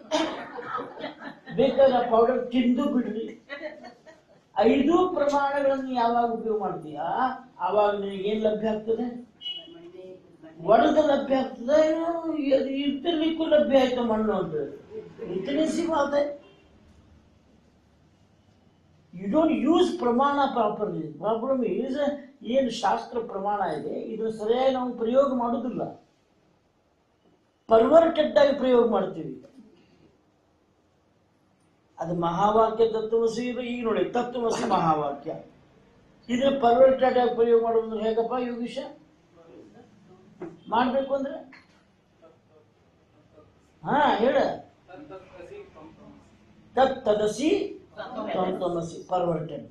ಬೇಕಾದ್ರೆ ಪೌಡರ್ ತಿಂದು ಬಿಡ್ರಿ ಐದು ಪ್ರಮಾಣಗಳನ್ನು ಯಾವಾಗ ಉಪಯೋಗ ಮಾಡ್ತೀಯಾ ಆವಾಗ ನಿನಗೆ ಏನ್ ಲಭ್ಯ ಆಗ್ತದೆ ಒಡೆದ ಲಭ್ಯ ಆಗ್ತದೆ ಏನೋ ಅದು ಇರ್ತಿರ್ಲಿಕ್ಕೂ ಲಭ್ಯ ಆಯ್ತು ಮಣ್ಣು ಅಂತ ಇತನೇ ಸಿ ಬಾತ್ ಹೈ ಯು ಡೋಂಟ್ ಯೂಸ್ ಪ್ರಮಾಣ ಪ್ರಾಪರ್ಲಿ ಪ್ರಾಬ್ಲಮ್ ಈಸ್ ಏನು ಶಾಸ್ತ್ರ ಪ್ರಮಾಣ ಇದೆ ಇದನ್ನು ಸರಿಯಾಗಿ ನಾವು ಪ್ರಯೋಗ ಮಾಡೋದಿಲ್ಲ ಪರ್ವರ್ಟೆಡ್ ಆಗಿ ಪ್ರಯೋಗ ಮಾಡ್ತೀವಿ ಅದು ಮಹಾವಾಕ್ಯ ತತ್ವಮಸಿ ಇದು ಈಗ ನೋಡಿ ತತ್ವಮಸಿ ಮಹಾವಾಕ್ಯ ಇದನ್ನ ಪರ್ವರ್ಟೆಡ್ ಆಗಿ ಪ್ರಯೋಗ ಮಾಡೋದು ಹೇಗಪ್ಪ ಯೋಗೀಶ ಮಾಡ್ಬೇಕು ಅಂದ್ರೆ ಹಾ ಹೇಳ ತತ್ ತದಸಿ ತ್ವಂ ತ್ವಮಸಿ ಪರ್ವರ್ಟೆಡ್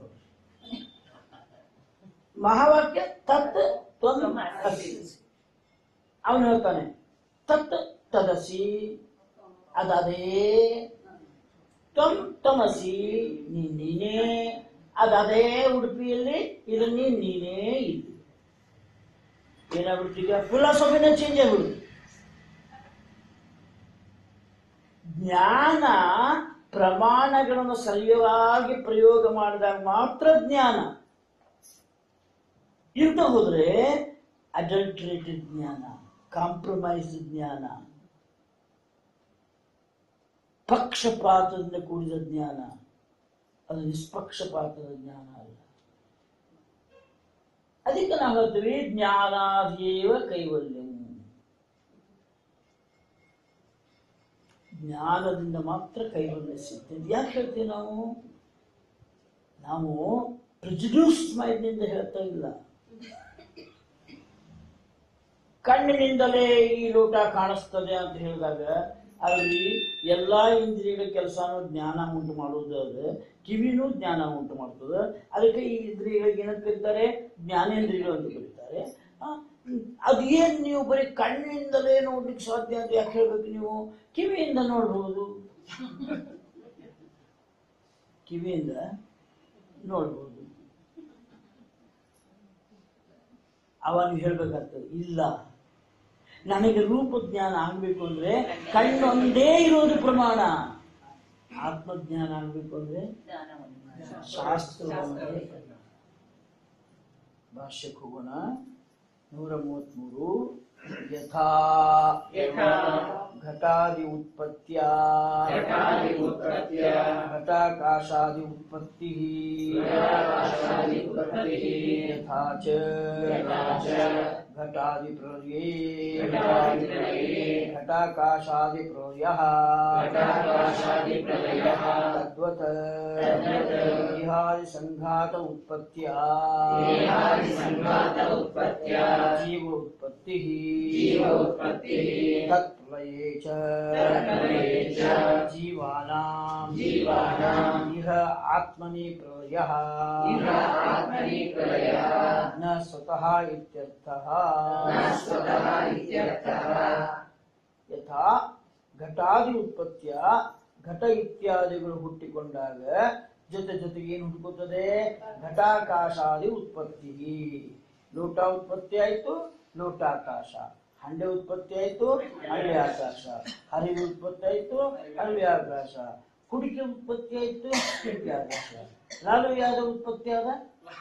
ಮಹಾವಾಕ್ಯ ತತ್ ತ್ವಂ ಅಸಿ ಅವನು ಹೇಳ್ತಾನೆ ತತ್ ತದಸಿ ಅದದೇ ತ್ವಂ ತಮಸಿ ನೀನ್ ನೀನೇ ಅದದೇ ಉಡುಪಿಯಲ್ಲಿ ಇದು ನೀನ್ ನೀನೇ ಇದ್ದು ಏನಾಗ್ಬಿಡ್ತು ಈಗ ಫಿಲಾಸಫಿನೇ ಚೇಂಜ್ ಆಗ್ಬಿಡುತ್ತೆ ಜ್ಞಾನ ಪ್ರಮಾಣಗಳನ್ನು ಸರಿಯಾಗಿ ಪ್ರಯೋಗ ಮಾಡಿದಾಗ ಮಾತ್ರ ಜ್ಞಾನ ಇರ್ತ ಹೋದ್ರೆ ಅಡಲ್ಟ್ರೇಟೆಡ್ ಜ್ಞಾನ ಕಾಂಪ್ರಮೈಸ್ ಜ್ಞಾನ ಪಕ್ಷಪಾತದಿಂದ ಕೂಡಿದ ಜ್ಞಾನ ಅದು ನಿಷ್ಪಕ್ಷಪಾತದ ಜ್ಞಾನ ಅಲ್ಲ ಅದಕ್ಕೆ ನಾವು ಹೇಳ್ತೀವಿ ಜ್ಞಾನಾದೇವ ಕೈವಲ್ಯಂ ಜ್ಞಾನದಿಂದ ಮಾತ್ರ ಕೈವಲ್ಯ ಸಿಗ್ತದೆ ಯಾಕೆ ಹೇಳ್ತೀವಿ ನಾವು ನಾವು ಪ್ರಿಜುಡ್ಯೂಸ್ ಮೈಂಡ್ನಿಂದ ಹೇಳ್ತಾ ಇಲ್ಲ ಕಣ್ಣಿನಿಂದಲೇ ಈ ಲೋಟ ಕಾಣಿಸ್ತದೆ ಅಂತ ಹೇಳಿದಾಗ ಅಲ್ಲಿ ಎಲ್ಲಾ ಇಂದ್ರಿಯಗಳ ಕೆಲಸನೂ ಜ್ಞಾನ ಉಂಟು ಮಾಡುವುದು ಅದು ಕಿವಿನೂ ಜ್ಞಾನ ಉಂಟು ಮಾಡ್ತದೆ ಅದಕ್ಕೆ ಈ ಇಂದ್ರಿಯಗಳಿಗೆ ಏನಂತ ಕರೀತಾರೆ ಜ್ಞಾನೇಂದ್ರಿಯಗಳು ಅಂತ ಕರೀತಾರೆ ಆ, ಹ್ಮ್, ಅದು ಏನ್ ನೀವು ಬರೀ ಕಣ್ಣಿನಿಂದಲೇ ನೋಡ್ಲಿಕ್ಕೆ ಸಾಧ್ಯ ಅಂತ ಯಾಕೆ ಹೇಳ್ಬೇಕು ನೀವು ಕಿವಿಯಿಂದ ನೋಡ್ಬೋದು ಕಿವಿಯಿಂದ ನೋಡ್ಬೋದು ಅವಾಗ ಹೇಳ್ಬೇಕಾಗ್ತದೆ ಇಲ್ಲ ನನಗೆ ರೂಪ ಜ್ಞಾನ ಆಗ್ಬೇಕು ಅಂದ್ರೆ ಕಣ್ಣೊಂದೇ ಇರೋದು ಪ್ರಮಾಣ ಆತ್ಮಜ್ಞಾನ ಆಗ್ಬೇಕು ಅಂದ್ರೆ ಶಾಸ್ತ್ರ ಒಂದೇ ಪ್ರಮಾಣ. ಭಾಷ್ಯಕ್ಕೆ ಹೋಗೋಣ ನೂರ ಮೂವತ್ಮೂರು ಯಥಾ ಯಥಾ ಘಟಾದಿ ಉತ್ಪತ್ತ್ಯ ಘಟಾದಿ ಉತ್ಪತ್ತ್ಯ ಘಟಾಕಾಶಾದಿ ಉತ್ಪತ್ತಿ ಘಟಾಕಾಶಾದಿ ಉತ್ಪತ್ತಿಃ ಯಥಾ ಚ ಯಥಾ ಚ ಘಟಾದಿ ಪ್ರಳಯೇ ಘಟಾದಿ ಪ್ರಳಯೇ ಘಟಾಕಾಶಾದಿ ಪ್ರಳಯಃ ಘಟಾಕಾಶಾದಿ ಪ್ರಳಯಃ ತದ್ವತ್ ತದ್ವತ್ ದೇಹಾದಿ ಸಂಘಾತ ಉತ್ಪತ್ತ್ಯ ದೇಹಾದಿ ಸಂಘಾತ ಉತ್ಪತ್ತ್ಯ ಜೀವ ಉತ್ಪತ್ತಿ ಜೀವ ಉತ್ಪತ್ತಿಃ ತತ್ಪ್ರಳಯೇ ಚ ತತ್ಪ್ರಳಯೇ ಚ ಜೀವಾನಾಂ ಜೀವಾನಾಂ ಇಹ ಆತ್ಮನಿ ಪ್ರಳಯಃ ಇಹ ಆತ್ಮನಿ ಪ್ರಳಯಃ ನ ಸ್ವತಃ ಇತ್ಯರ್ಥಃ ನ ಸ್ವತಃ ಇತ್ಯರ್ಥಃ ಯಥಾ ಘಟಾದಿ ಉತ್ಪತ್ತಿಯ ಘಟ ಇತ್ಯಾದಿಗಳು ಹುಟ್ಟಿಕೊಂಡಾಗ ಜೊತೆ ಜೊತೆಗೆ ಏನು ಹುಟ್ಟುತ್ತದೆ ಘಟಾಕಾಶಾದಿ ಉತ್ಪತ್ತಿ ಲೋಟ ಉತ್ಪತ್ತಿ ಆಯ್ತು ಲೋಟಾಕಾಶ ಹಂಡೆ ಉತ್ಪತ್ತಿ ಆಯ್ತು ಹಂಡೆ ಆಕಾಶ ಹರಿವು ಉತ್ಪತ್ತಿ ಆಯ್ತು ಹರಿವೆ ಆಕಾಶ ಕುಡಿಕೆ ಉತ್ಪತ್ತಿ ಆಯ್ತು ಕುಡಿಕೆ ಆಕಾಶ ಲಾಲು ಯಾವ್ದು ಉತ್ಪತ್ತಿ ಆದ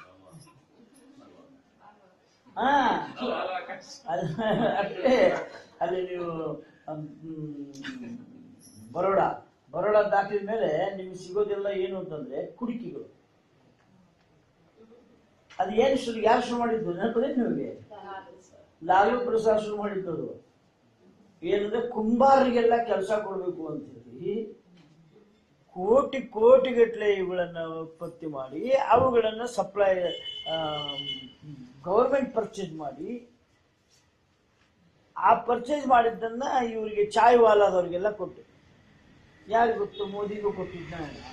ಹಾ ಅದು ಅಷ್ಟೇ ಅಲ್ಲಿ ನೀವು ಹ್ಮ್, ಬರೋಡ ಬರೋಡ ದಾಟಿದ ಮೇಲೆ ನಿಮ್ಗೆ ಸಿಗೋದೆಲ್ಲ ಏನು ಅಂತಂದ್ರೆ ಕುಡಿಕೆಗಳು ಅದು ಏನು ಶುರು ಯಾರು ಶುರು ಮಾಡಿದ್ದು ನೆನಪದೇ ನಿಮಗೆ ಲಾಲು ಪ್ರಸಾದ್ ಶುರು ಮಾಡಿದ್ದು ಅದು. ಏನಂದ್ರೆ ಕುಂಬಾರರಿಗೆಲ್ಲ ಕೆಲಸ ಕೊಡಬೇಕು ಅಂತ ಹೇಳಿ ಕೋಟಿ ಕೋಟಿಗಟ್ಟಲೆ ಇವುಗಳನ್ನ ಉತ್ಪತ್ತಿ ಮಾಡಿ ಅವುಗಳನ್ನ ಸಪ್ಲೈ ಗೌರ್ಮೆಂಟ್ ಪರ್ಚೇಸ್ ಮಾಡಿ ಆ ಪರ್ಚೇಸ್ ಮಾಡಿದ್ದನ್ನ ಇವರಿಗೆ ಚಾಯ್ ವಾಲಾದವ್ರಿಗೆಲ್ಲ ಕೊಟ್ಟು ಯಾರು ಗೊತ್ತು ಮೋದಿಗೂ ಕೊಟ್ಟಿದ್ದ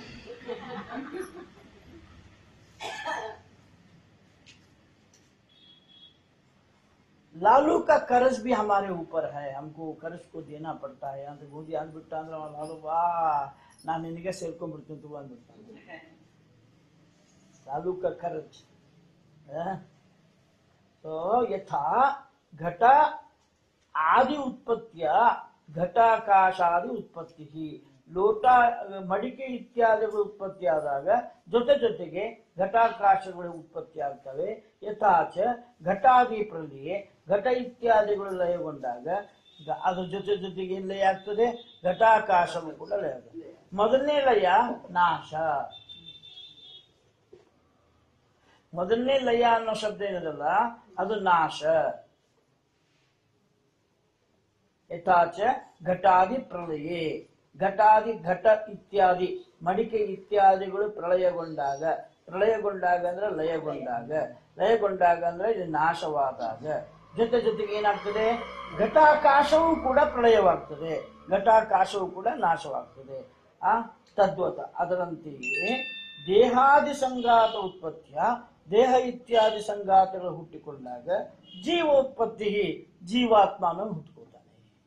लालू का कर्ज भी हमारे ऊपर है हमको कर्ज को देना पड़ता है ಅಂತ ಗೋಧಿ ಅಂದ್ಬಿಟ್ಟ ಅಂದ್ರೆ ಅವ ಲಾಲು ವಾ ನಾನು ನಿನಗೆ ಸೇರ್ಕೊಂಡ್ಬಿಡ್ತೀನಿ ತಗೋ ಅಂದ್ಬಿಟ್ಟ ಲಾಲು का कर्ज ಸೊ ಯಥಾ ಘಟ ಆದಿ ಉತ್ಪತ್ತಿಯ ಘಟಾಕಾಶಾದಿ ಉತ್ಪತ್ತಿ ಲೋಟ ಮಡಿಕೆ ಇತ್ಯಾದಿಗಳು ಉತ್ಪತ್ತಿ ಆದಾಗ ಜೊತೆ ಜೊತೆಗೆ ಘಟಾಕಾಶಗಳು ಉತ್ಪತ್ತಿ ಆಗ್ತವೆ ಯಥಾಚ ಘಟಾದಿ ಪ್ರಲಯ ಘಟ ಇತ್ಯಾದಿಗಳು ಲಯಗೊಂಡಾಗ ಗ- ಅದ್ರ ಜೊತೆ ಜೊತೆಗೆ ಏನ್ ಲಯ ಆಗ್ತದೆ ಘಟಾಕಾಶವು ಕೂಡ ಲಯ ಆಗ್ತದೆ ಮೊದಲನೇ ಲಯ ನಾಶ ಮೊದಲನೇ ಲಯ ಅನ್ನೋ ಶಬ್ದ ಏನಿದಲ್ಲ ಅದು ನಾಶ ಯಥಾಚ ಘಟಾದಿ ಪ್ರಳಯೇ ಘಟಾದಿ ಘಟ ಇತ್ಯಾದಿ ಮಡಿಕೆ ಇತ್ಯಾದಿಗಳು ಪ್ರಳಯಗೊಂಡಾಗ ಪ್ರಳಯಗೊಂಡಾಗ ಅಂದ್ರೆ ಲಯಗೊಂಡಾಗ ಲಯಗೊಂಡಾಗ ಅಂದ್ರೆ ಇದು ನಾಶವಾದಾಗ ಜೊತೆ ಜೊತೆಗೆ ಏನಾಗ್ತದೆ ಘಟಾಕಾಶವೂ ಕೂಡ ಪ್ರಳಯವಾಗ್ತದೆ ಘಟಾಕಾಶವೂ ಕೂಡ ನಾಶವಾಗ್ತದೆ ಆ ತದ್ವತ ಅದರಂತೆಯೇ ದೇಹಾದಿ ಸಂಘಾತ ಉತ್ಪತ್ತಿಯ ದೇಹ ಇತ್ಯಾದಿ ಸಂಘಾತಗಳು ಹುಟ್ಟಿಕೊಂಡಾಗ ಜೀವೋತ್ಪತ್ತಿ ಜೀವಾತ್ಮನು ಹುಟ್ಟುಕೊಳ್ತಾನೆ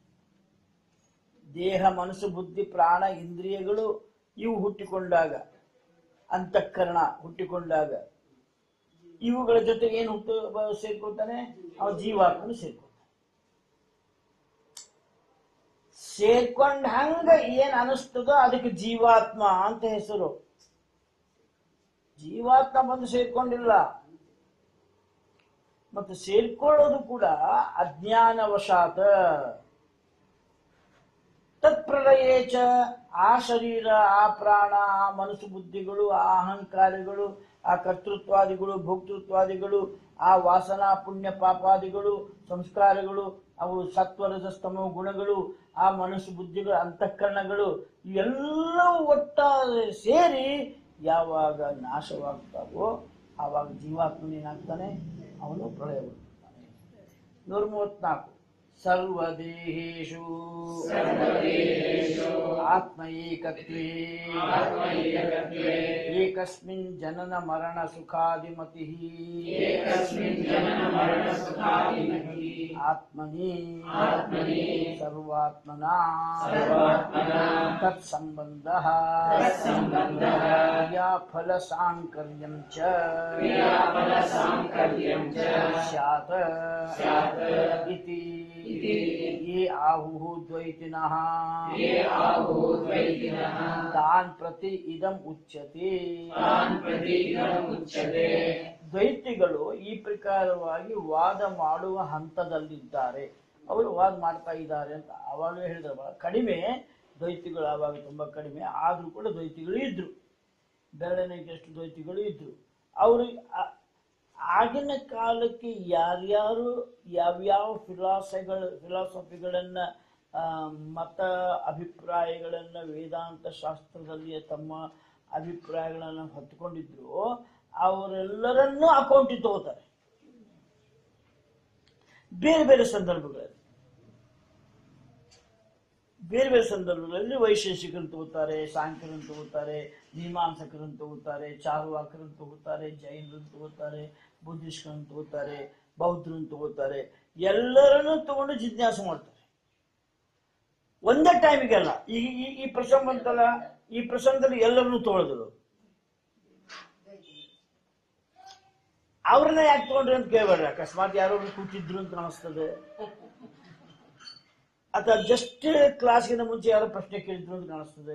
ದೇಹ ಮನಸ್ಸು ಬುದ್ಧಿ ಪ್ರಾಣ ಇಂದ್ರಿಯಗಳು ಇವು ಹುಟ್ಟಿಕೊಂಡಾಗ ಅಂತಃಕರಣ ಹುಟ್ಟಿಕೊಂಡಾಗ ಇವುಗಳ ಜೊತೆಗೆ ಏನು ಹುಟ್ಟು ಬ- ಸೇರ್ಕೊಳ್ತಾನೆ ಅವ ಜೀವಾತ್ಮನು ಸೇರ್ಕೊಳ್ತಾನೆ ಸೇರ್ಕೊಂಡ್ ಹಂಗ ಏನ್ ಅನಿಸ್ತದೋ ಅದಕ್ಕೆ ಜೀವಾತ್ಮ ಅಂತ ಹೆಸರು ಜೀವಾತ್ಮ ಬಂದು ಸೇರ್ಕೊಂಡಿಲ್ಲ ಮತ್ತು ಸೇರ್ಕೊಳ್ಳೋದು ಕೂಡ ಅಜ್ಞಾನವಶಾತ ತತ್ಪ್ರಳಯೇ ಚ ಆ ಶರೀರ ಆ ಪ್ರಾಣ ಆ ಮನಸ್ಸು ಬುದ್ಧಿಗಳು ಆ ಅಹಂಕಾರಗಳು ಆ ಕರ್ತೃತ್ವಾದಿಗಳು ಭೋಕ್ತೃತ್ವಾದಿಗಳು ಆ ವಾಸನಾ ಪುಣ್ಯ ಪಾಪಾದಿಗಳು ಸಂಸ್ಕಾರಗಳು ಅವು ಸತ್ವರದ ಸ್ತಮ ಗುಣಗಳು ಆ ಮನಸ್ಸು ಬುದ್ಧಿಗಳು ಅಂತಃಕರಣಗಳು ಇವೆಲ್ಲವೂ ಒಟ್ಟಾರೆ ಸೇರಿ ಯಾವಾಗ ನಾಶವಾಗ್ತಾವೋ ಆವಾಗ ಜೀವಾತ್ಮನೇನಾಗ್ತಾನೆ ಅವನು ಪ್ರಳಯಗೊಳ್ತಾನೆ ನೂರ ಮೂವತ್ನಾಲ್ಕು ಸರ್ವದೇಹೇಶು ಆತ್ಮ ಏಕತ್ವೇ ಆತ್ಮೈಕತ್ವೇ ಏಕಸ್ಮಿನ್ ಜನನ ಮರಣ ಸುಖಾದಿಮತಿ ಏಕಸ್ಮಿನ್ ಜನನ ಮರಣ ಸುಖಾದಿಮತಿ ಆತ್ಮನಿ ಆತ್ಮನಿ ಸರ್ವಾತ್ಮನ ಸರ್ವಾತ್ಮನ ತತ್ಸಂಬಂಧ ತತ್ಸಂಬಂಧಃ ಕ್ರಿಯಾಫಲ ಸಾಂಕರ್ಯಂ ಚ ಕ್ರಿಯಾಫಲಸಾಂಕರ್ಯಂ ಚ ಸ್ಯಾತ್ ಸ್ಯಾತ್ ಇತಿ ಇತಿ ಯೇ ಆಹುಃ ದ್ವೈತಿನಃ ಯೇ ಆಹುಃ ದ್ವೈತಿನಃ ತಾನ್ ಪ್ರತಿ ಇದಂ ಉಚ್ಯತೆ ತಾನ್ ಪ್ರತಿ ಇದಂ ಉಚ್ಯತೆ ದ್ವೈತಿಗಳು ಈ ಪ್ರಕಾರವಾಗಿ ವಾದ ಮಾಡುವ ಹಂತದಲ್ಲಿದ್ದಾರೆ ಅವರು ವಾದ ಮಾಡ್ತಾ ಇದ್ದಾರೆ ಅಂತ ಅವಾಗಲೇ ಹೇಳಿದ್ರು ಬಹಳ ಕಡಿಮೆ ದ್ವೈತಿಗಳು ಆವಾಗ ತುಂಬಾ ಕಡಿಮೆ ಆದ್ರೂ ಕೂಡ ದ್ವೈತಿಗಳು ಇದ್ರು ಬೆರಳಿನಷ್ಟು ದ್ವೈತಿಗಳು ಇದ್ರು ಅವರು ಆ- ಆಗಿನ ಕಾಲಕ್ಕೆ ಯಾರ್ಯಾರು ಯಾವ್ಯಾವ ಫಿಲಾಸಗಳ ಫಿಲಾಸಫಿಗಳನ್ನ ಆ, ಮತ ಅಭಿಪ್ರಾಯಗಳನ್ನ ವೇದಾಂತ ಶಾಸ್ತ್ರದಲ್ಲಿ ತಮ್ಮ ಅಭಿಪ್ರಾಯಗಳನ್ನು ಹೊತ್ತುಕೊಂಡಿದ್ರು ಅವರೆಲ್ಲರನ್ನೂ ಅಕೌಂಟಿಗೆ ತಗೋತಾರೆ ಬೇರೆ ಬೇರೆ ಸಂದರ್ಭಗಳಲ್ಲಿ ಬೇರೆ ಬೇರೆ ಸಂದರ್ಭಗಳಲ್ಲಿ ವೈಶೇಷಿಕರನ್ನು ತಗೋತಾರೆ ಸಾಂಖ್ಯರನ್ನು ತಗೋತಾರೆ ಮೀಮಾಂಸಕರನ್ನು ತಗೋತಾರೆ ಚಾರುವಾಕರನ್ನು ತಗೋತಾರೆ ಜೈನರನ್ನು ತಗೋತಾರೆ ಬುದ್ಧಿಸ್ಟರನ್ನು ತಗೋತಾರೆ ಬೌದ್ಧರನ್ನು ತಗೋತಾರೆ ಎಲ್ಲರನ್ನೂ ತಗೊಂಡು ಜಿಜ್ಞಾಸೆ ಮಾಡ್ತಾರೆ ಒಂದೇ ಟೈಮಿಗೆ ಅಲ್ಲ ಈಗ ಈ- ಈ ಪ್ರಸಂಗ ಬಂತಲ್ಲ ಈ ಪ್ರಸಂಗದಲ್ಲಿ ಎಲ್ಲರನ್ನೂ ತೊಳೆದ್ರು ಅವ್ರನ್ನ ಯಾಕೆ ತಗೊಂಡ್ರಿ ಅಂತ ಕೇಳಬೇಡ್ರಿ ಅಕಸ್ಮಾತ್ ಯಾರೋ ಒಬ್ರು ಕೂತಿದ್ರು ಅಂತ ಅನಿಸ್ತದೆ ಅಥವಾ ಜಸ್ಟ್ ಕ್ಲಾಸ್ಗಿಂತ ಮುಂಚೆ ಯಾರೋ ಪ್ರಶ್ನೆ ಕೇಳಿದ್ರು ಅಂತ ಕಾಣಿಸ್ತದೆ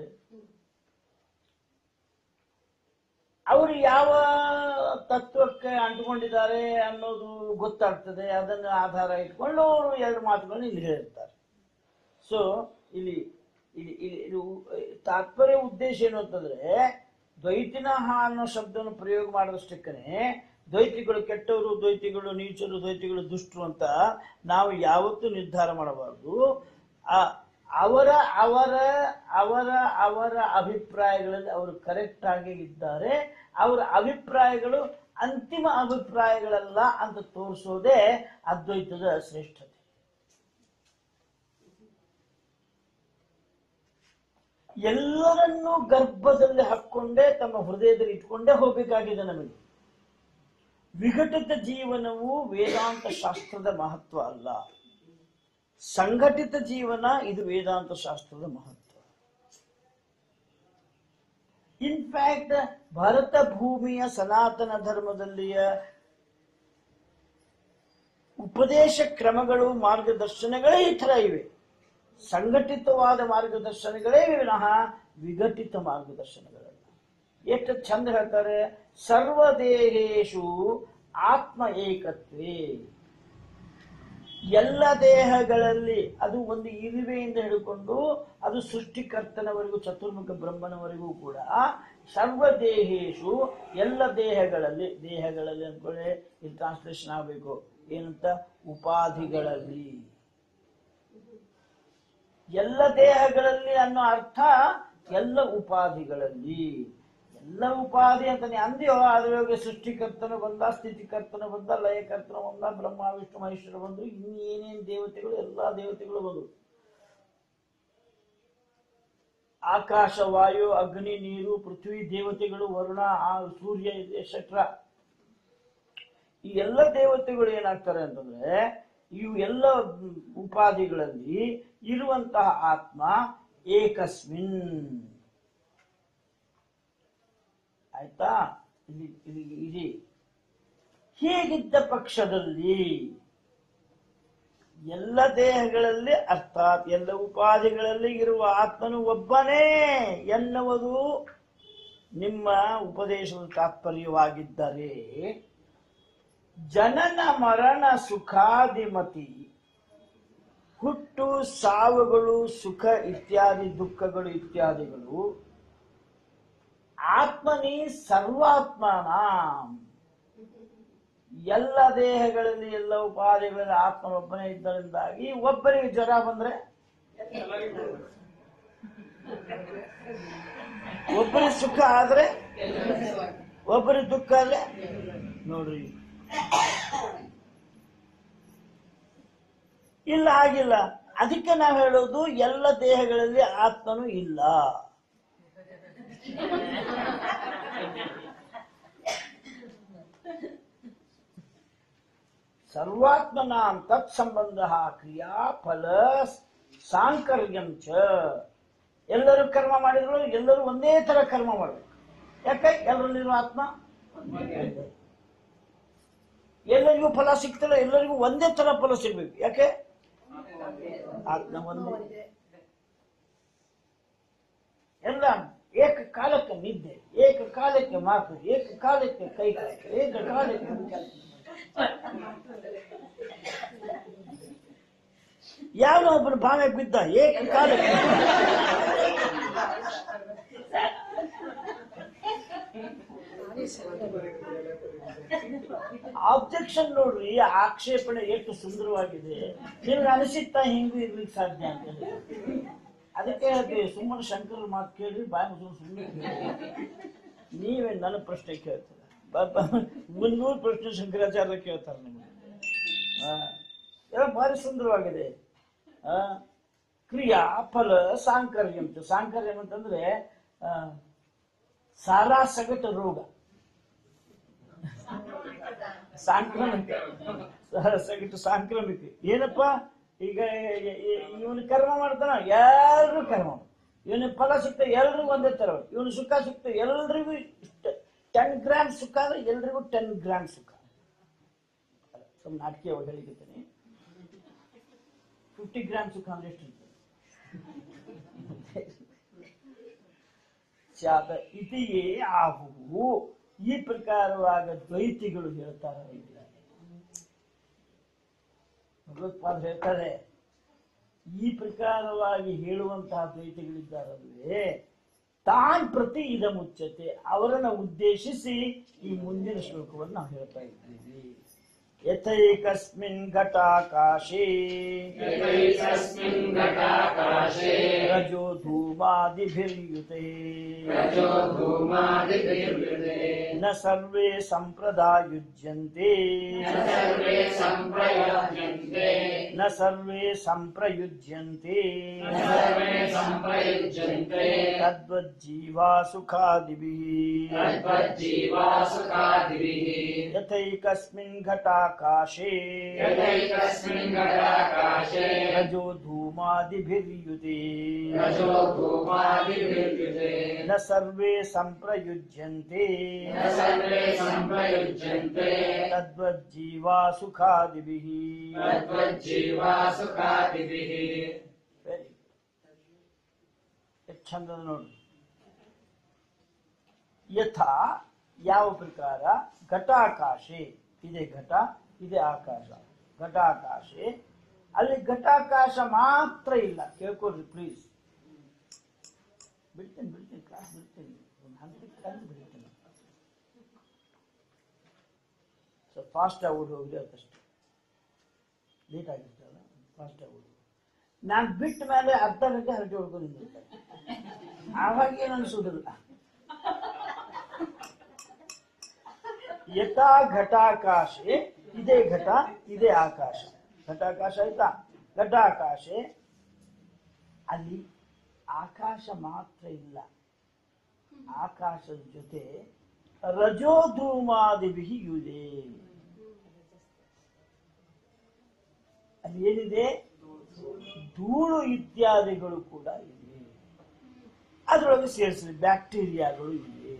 ಅವರು ಯಾವ ತತ್ವಕ್ಕೆ ಅಂಟುಕೊಂಡಿದ್ದಾರೆ ಅನ್ನೋದು ಗೊತ್ತಾಗ್ತದೆ ಅದನ್ನು ಆಧಾರ ಇಟ್ಕೊಂಡು ಅವರು ಎರಡು ಮಾತುಗಳನ್ನು ಇಲ್ಲಿ ಹೇಳಿರ್ತಾರೆ ಸೊ ಇಲ್ಲಿ ಇಲ್ಲಿ ಇಲ್ಲಿ ಇದು ತಾತ್ಪರ್ಯ ಉದ್ದೇಶ ಏನು ಅಂತಂದ್ರೆ ದ್ವೈತಿನಃ ಅನ್ನೋ ಶಬ್ದವನ್ನು ಪ್ರಯೋಗ ಮಾಡಿದಷ್ಟಕ್ಕನೆ ದ್ವೈತಿಗಳು ಕೆಟ್ಟವರು ದ್ವೈತಿಗಳು ನೀಚರು ದ್ವೈತಿಗಳು ದುಷ್ಟರು ಅಂತ ನಾವು ಯಾವತ್ತೂ ನಿರ್ಧಾರ ಮಾಡಬಾರದು ಆ- ಅವರ ಅವರ ಅವರ ಅವರ ಅಭಿಪ್ರಾಯಗಳಲ್ಲಿ ಅವರು ಕರೆಕ್ಟ್ ಆಗಿ ಇದ್ದಾರೆ ಅವರ ಅಭಿಪ್ರಾಯಗಳು ಅಂತಿಮ ಅಭಿಪ್ರಾಯಗಳಲ್ಲ ಅಂತ ತೋರಿಸೋದೇ ಅದ್ವೈತದ ಶ್ರೇಷ್ಠತೆ ಎಲ್ಲರನ್ನೂ ಗರ್ಭದಲ್ಲಿ ಹಾಕ್ಕೊಂಡೇ ತಮ್ಮ ಹೃದಯದಲ್ಲಿ ಇಟ್ಕೊಂಡೇ ಹೋಗಬೇಕಾಗಿದೆ ನಮಗೆ ವಿಘಟಿತ ಜೀವನವು ವೇದಾಂತ ಶಾಸ್ತ್ರದ ಮಹತ್ವ ಅಲ್ಲ ಸಂಘಟಿತ ಜೀವನ ಇದು ವೇದಾಂತ ಶಾಸ್ತ್ರದ ಮಹತ್ವ ಇನ್ಫ್ಯಾಕ್ಟ್ ಭರತ ಭೂಮಿಯ ಸನಾತನ ಧರ್ಮದಲ್ಲಿಯ ಉಪದೇಶ ಕ್ರಮಗಳು ಮಾರ್ಗದರ್ಶನಗಳೇ ಈ ತರ ಇವೆ ಸಂಘಟಿತವಾದ ಮಾರ್ಗದರ್ಶನಗಳೇ ವಿನಃ ವಿಘಟಿತ ಮಾರ್ಗದರ್ಶನಗಳಲ್ಲ ಎಷ್ಟು ಚಂದ ಹೇಳ್ತಾರೆ ಸರ್ವದೇಹೇಶು ಆತ್ಮ ಏಕತ್ವೇ ಎಲ್ಲ ದೇಹಗಳಲ್ಲಿ ಅದು ಒಂದು ಇರುವೆಯಿಂದ ಹಿಡ್ಕೊಂಡು ಅದು ಸೃಷ್ಟಿಕರ್ತನವರೆಗೂ ಚತುರ್ಮುಖ ಬ್ರಹ್ಮನವರೆಗೂ ಕೂಡ ಸರ್ವದೇಹೇಶು ಎಲ್ಲ ದೇಹಗಳಲ್ಲಿ ದೇಹಗಳಲ್ಲಿ ಅಂದ್ಕೊಳ್ಳಿ ಇಲ್ಲಿ ಟ್ರಾನ್ಸ್ಲೇಷನ್ ಆಗಬೇಕು ಏನಂತ ಉಪಾಧಿಗಳಲ್ಲಿ ಎಲ್ಲ ದೇಹಗಳಲ್ಲಿ ಅನ್ನೋ ಅರ್ಥ ಎಲ್ಲ ಉಪಾಧಿಗಳಲ್ಲಿ ಎಲ್ಲ ಉಪಾಧಿ ಅಂತ ನೀ ಅಂದ್ಯೋ ಅದ್ರೊಳಗೆ ಸೃಷ್ಟಿಕರ್ತನ ಬಂದ ಸ್ಥಿತಿಕರ್ತನ ಬಂದ ಲಯಕರ್ತನ ಬಂದ ಬ್ರಹ್ಮ ವಿಷ್ಣು ಮಹೇಶ್ವರ ಬಂದ್ರು ಇನ್ನೇನೇನ್ ದೇವತೆಗಳು ಎಲ್ಲಾ ದೇವತೆಗಳು ಬಂದ್ರು ಆಕಾಶ ವಾಯು ಅಗ್ನಿ ನೀರು ಪೃಥ್ವಿ ದೇವತೆಗಳು ವರುಣ ಆ ಸೂರ್ಯ ಎಕ್ಸೆಟ್ರಾ ಈ ಎಲ್ಲ ದೇವತೆಗಳು ಏನಾಗ್ತಾರೆ ಅಂತಂದ್ರೆ ಇವು ಎಲ್ಲ ಉಪಾಧಿಗಳಲ್ಲಿ ಇರುವಂತಹ ಆತ್ಮ ಏಕಸ್ಮಿನ್ ಆಯ್ತಾ ಇಲ್ಲಿ ಇಲ್ಲಿ ಇದೆ ಹೀಗಿದ್ದ ಪಕ್ಷದಲ್ಲಿ ಎಲ್ಲ ದೇಹಗಳಲ್ಲಿ ಅರ್ಥಾತ್ ಎಲ್ಲ ಉಪಾಧಿಗಳಲ್ಲಿ ಇರುವ ಆತ್ಮನು ಒಬ್ಬನೇ ಎನ್ನುವುದು ನಿಮ್ಮ ಉಪದೇಶದ ತಾತ್ಪರ್ಯವಾಗಿದ್ದರೆ ಜನನ ಮರಣ ಸುಖಾದಿಮತಿ ಹುಟ್ಟು ಸಾವುಗಳು ಸುಖ ಇತ್ಯಾದಿ ದುಃಖಗಳು ಇತ್ಯಾದಿಗಳು ಆತ್ಮನಿ ಸರ್ವಾತ್ಮನ ಎಲ್ಲ ದೇಹಗಳಲ್ಲಿ ಎಲ್ಲ ಉಪಾಧಿಗಳಲ್ಲಿ ಆತ್ಮನೊಬ್ಬನೇ ಇದ್ದರಿಂದಾಗಿ ಒಬ್ಬರಿಗೆ ಜ್ವರ ಬಂದ್ರೆ ಒಬ್ಬರಿಗೆ ಸುಖ ಆದ್ರೆ ಒಬ್ಬರಿಗೆ ದುಃಖ ಆದ್ರೆ ನೋಡ್ರಿ ಇಲ್ಲ ಆಗಿಲ್ಲ ಅದಕ್ಕೆ ನಾವು ಹೇಳೋದು ಎಲ್ಲ ದೇಹಗಳಲ್ಲಿ ಆತ್ಮನು ಇಲ್ಲ ಸರ್ವಾತ್ಮನಾಂ ತತ್ ಸಂಬಂಧ ಕ್ರಿಯಾ ಫಲ ಸಾಂಕರ್ಯಂ ಚ ಎಲ್ಲರೂ ಕರ್ಮ ಮಾಡಿದ್ರು ಎಲ್ಲರೂ ಒಂದೇ ತರ ಕರ್ಮ ಮಾಡಬೇಕು ಯಾಕೆ ಎಲ್ಲರಲ್ಲಿರೋ ಆತ್ಮ ಎಲ್ಲರಿಗೂ ಫಲ ಸಿಗ್ತಲ್ಲ ಎಲ್ಲರಿಗೂ ಒಂದೇ ತರ ಫಲ ಸಿಗ್ಬೇಕು ಯಾಕೆ ಆತ್ಮ ಒಂದೇ ಎಲ್ಲ ಏಕ ಕಾಲಕ್ಕೆ ನಿದ್ದೆ ಏಕ ಕಾಲಕ್ಕೆ ಮಾತು ಏಕ ಕಾಲಕ್ಕೆ ಕೈ ಕಾಲು ಏಕ ಕಾಲಕ್ಕೆ ಯಾವನೋ ಒಬ್ಬನು ಭಾವೆ ಬಿದ್ದ ಏಕ ಕಾಲಕ್ಕೆ ಆಬ್ಜೆಕ್ಷನ್ ನೋಡ್ರಿ ಆಕ್ಷೇಪಣೆ ಎಷ್ಟು ಸುಂದರವಾಗಿದೆ ನಿಮ್ಗೆ ಅನಿಸುತ್ತಾ ಹಿಂಗೂ ಇರ್ಲಿಕ್ಕೆ ಸಾಧ್ಯ ಅಂತ ಹೇಳಿ. ಅದಕ್ಕೆ ಹೇಳ್ತೀವಿ ಸುಮ್ಮನೆ ಶಂಕರ ಮಾತು ಕೇಳಿ ಬಾಯಿ ಮುಚ್ಕೊಂಡು ಸುಮ್ಮನೆ ನೀವೇ ನನ್ನ ಪ್ರಶ್ನೆ ಕೇಳ್ತೀರ ಮುನ್ನೂರು ಪ್ರಶ್ನೆ ಶಂಕರಾಚಾರ್ಯ ಕೇಳ್ತಾರೆ ನಿಮಗೆ ಆ, ಎಲ್ಲ ಭಾರಿ ಸುಂದರವಾಗಿದೆ ಆ, ಕ್ರಿಯಾ ಫಲ ಸಾಂಕರ್ಯಂ ಅಂತ ಸಾಂಕರ್ಯಂ ಅಂತಂದ್ರೆ ಆ, ಸಾರಾ ಸಗಟ ರೋಗ ಸಾಂಕ್ರಾಮಿಕ ಸಗಟು ಸಾಂಕ್ರಾಮಿಕ ಏನಪ್ಪ ಈಗ ಇವನು ಕರ್ಮ ಮಾಡ್ತಾನ ಎಲ್ಲರೂ ಕರ್ಮ ಇವನು ಫಲ ಸಿಗ್ತದೆ ಎಲ್ರಿಗೂ ಒಂದೇ ತರ ಇವನು ಸುಖ ಸಿಗ್ತದೆ ಎಲ್ರಿಗೂ ಇಷ್ಟ ಟೆನ್ ಗ್ರಾಮ್ ಸುಖ ಅಂದ್ರೆ ಎಲ್ರಿಗೂ ಟೆನ್ ಗ್ರಾಮ್ ಸುಖ ಸುಮ್ಮನೆ ನಾಟಕೀಯವಾಗಿ ಹೇಳಿದ್ದೀನಿ ಫಿಫ್ಟಿ ಗ್ರಾಮ್ ಸುಖ ಅಂದ್ರೆ ಎಷ್ಟು ಇರ್ತದೆ ಶಾಪ ಇತಿಯೇ ಆಹುವು ಈ ಪ್ರಕಾರವಾದ ದ್ವೈತಿಗಳು ಹೇಳ್ತಾರೆ ಇಲ್ಲ ಭಗವತ್ಪಾದ ಹೇಳ್ತಾರೆ ಈ ಪ್ರಕಾರವಾಗಿ ಹೇಳುವಂತಹ ದ್ವೈತಿಗಳಿದ್ದಾರಲ್ವೇ ತಾನ್ ಪ್ರತಿ ಇದ ಮುಚ್ಚತೆ ಅವರನ್ನ ಉದ್ದೇಶಿಸಿ ಈ ಮುಂದಿನ ಶ್ಲೋಕವನ್ನು ನಾವು ಹೇಳ್ತಾ ಇದ್ದೀವಿ ಯಥೈಕಸ್ಮಿನ್ ಘಟಾಕಾಶೇ यथैकस्मिन् घटाकाशे ರಜೋ ಧೂಮಾದಿಭಿರ್ಯುತೆ रजो धूमादिभिर्युते ನ ಸರ್ವೇ ಸಂಪ್ರದಾಯುಜ್ಯಂತೆ न सर्वे सम्प्रयुज्यन्ते ನ ಸರ್ವೇ ಸಂಪ್ರಯುಜ್ಯಂತೆ न सर्वे सम्प्रयुज्यन्ते ತದ್ವಜ್ಜೀವಾ ಸುಖಾದಿಭಿಃ तद्वज्जीवा सुखादिभिः ಯಥೈಕಸ್ಮಿನ್ ಘಟಾಕಾಶೇ यथैकस्मिन् घटाकाशे ರಜೋ ಧೂಮಾದಿಭಿರ್ಯುತೆ रजो धूमादिभिर्युते ನ ಸರ್ವೇ ಸಂಪ್ರಯುಜ್ಯಂತೆ न सर्वे सम्प्रयुज्यन्ते ತದ್ವಜ್ಜೀವಾ ಸುಖಾದಿಭಿಃ तद्वज्जीवा सुखादिभिः ವೆರಿ ಎಷ್ಟು ಚಂದದ ನೋಡಿ ಯಥಾ ಯಾವ ಪ್ರಕಾರ ಘಟಾಕಾಶೆ ಇದೆ ಘಟ ಇದೆ ಆಕಾಶ ಘಟಾಕಾಶೆ ಅಲ್ಲಿ ಘಟಾಕಾಶ ಮಾತ್ರ ಇಲ್ಲ ಕೇಳ್ಕೊಳ್ರಿ ಪ್ಲೀಸ್ ಬಿಡ್ತೀನಿ ಬಿಡ್ತೀನಿ ಕ್ಲಾಸ್ ಬಿಡ್ತೀನಿ ಒಂದು ಹಂತಕ್ಕೆ ತಂದು ಬಿಡ್ತೀನಿ ಸೊ ಫಾಸ್ಟ್ ಆಗಿ ಹೋಗ್ರಿ ಅದಷ್ಟೇ ಲೇಟ್ ಆಗಿರ್ತಲ್ಲ ಫಾಸ್ಟ್ ಆಗಿ ಓಡಿ ನಾನು ಬಿಟ್ಟ ಮೇಲೆ ಅರ್ಧ ಗಂಟೆ ಹರಟೆ ಹೊಡ್ಕೊಂಡು ನಿಂತಿರ್ತಾರೆ ಆವಾಗ ಏನು ಅನಿಸೋದಿಲ್ಲ ಯಥಾ ಘಟಾಕಾಶೆ ಇದೇ ಘಟ ಇದೇ ಆಕಾಶ ಘಟಾಕಾಶ ಆಯ್ತಾ ಘಟಾಕಾಶೆ ಅಲ್ಲಿ ಆಕಾಶ ಮಾತ್ರ ಇಲ್ಲ ಆಕಾಶದ ಜೊತೆ ರಜೋಧೂಮಾದಿಭಿ ಇದೆ ಅಲ್ಲಿ ಏನಿದೆ ಧೂಳು ಇತ್ಯಾದಿಗಳು ಕೂಡ ಇವೆ ಅದರೊಳಗೆ ಸೇರಿಸಿದ ಬ್ಯಾಕ್ಟೀರಿಯಾಗಳು ಇವೆ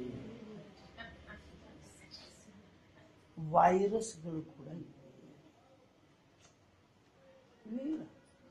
ವೈರಸ್ಗಳು ಕೂಡ ಇವೆ ಇವೆಯಲ್ಲ?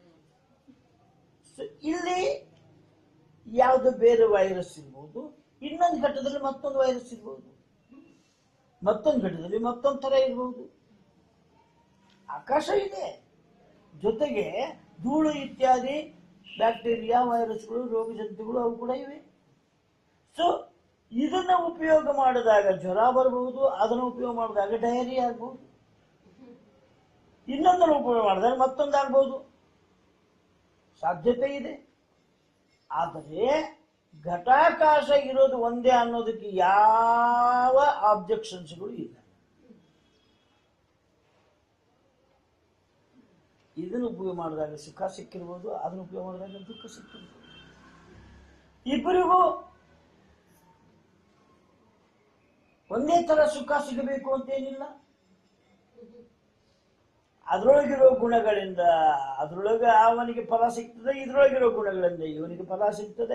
So, ಇಲ್ಲಿ ಯಾವುದು ಬೇರೆ ವೈರಸ್ ಇರ್ಬೋದು ಇನ್ನೊಂದು ಘಟ್ಟದಲ್ಲಿ ಮತ್ತೊಂದು ವೈರಸ್ ಇರ್ಬೋದು ಮತ್ತೊಂದು ಘಟ್ಟದಲ್ಲಿ ಮತ್ತೊಂದು ತರ ಇರ್ಬೋದು ಆಕಾಶ ಇದೆ ಜೊತೆಗೆ ಧೂಳು ಇತ್ಯಾದಿ ಬ್ಯಾಕ್ಟೀರಿಯಾ ವೈರಸ್ಗಳು ರೋಗ ಜಂತುಗಳು ಅವು ಕೂಡ ಇವೆ ಸೊ ಇದನ್ನ ಉಪಯೋಗ ಮಾಡಿದಾಗ ಜ್ವರ ಬರಬಹುದು ಅದನ್ನು ಉಪಯೋಗ ಮಾಡಿದಾಗ ಡಯರಿ ಆಗ್ಬಹುದು ಇನ್ನೊಂದನ್ನು ಉಪಯೋಗ ಮಾಡಿದಾಗ ಮತ್ತೊಂದಾಗ್ಬಹುದು ಸಾಧ್ಯತೆ ಇದೆ ಆದರೆ ಘಟಾಕಾಶ ಇರೋದು ಒಂದೇ ಅನ್ನೋದಕ್ಕೆ ಯಾವ ಆಬ್ಜೆಕ್ಷನ್ಸ್ಗಳು ಇಲ್ಲ ಇದನ್ನು ಉಪಯೋಗ ಮಾಡಿದಾಗ ಸುಖ ಸಿಕ್ಕಿರ್ಬೋದು ಅದನ್ನು ಉಪಯೋಗ ಮಾಡಿದಾಗ ದುಃಖ ಸಿಕ್ಕಿರ್ಬೋದು ಇಬ್ಬರಿಗೂ ಒಂದೇ ತರ ಸುಖ ಸಿಗಬೇಕು ಅಂತೇನಿಲ್ಲ ಅದ್ರೊಳಗಿರೋ ಗುಣಗಳಿಂದ ಅದ್ರೊಳಗೆ ಅವನಿಗೆ ಫಲ ಸಿಗ್ತದೆ ಇದ್ರೊಳಗಿರೋ ಗುಣಗಳಿಂದ ಇವನಿಗೆ ಫಲ ಸಿಗ್ತದೆ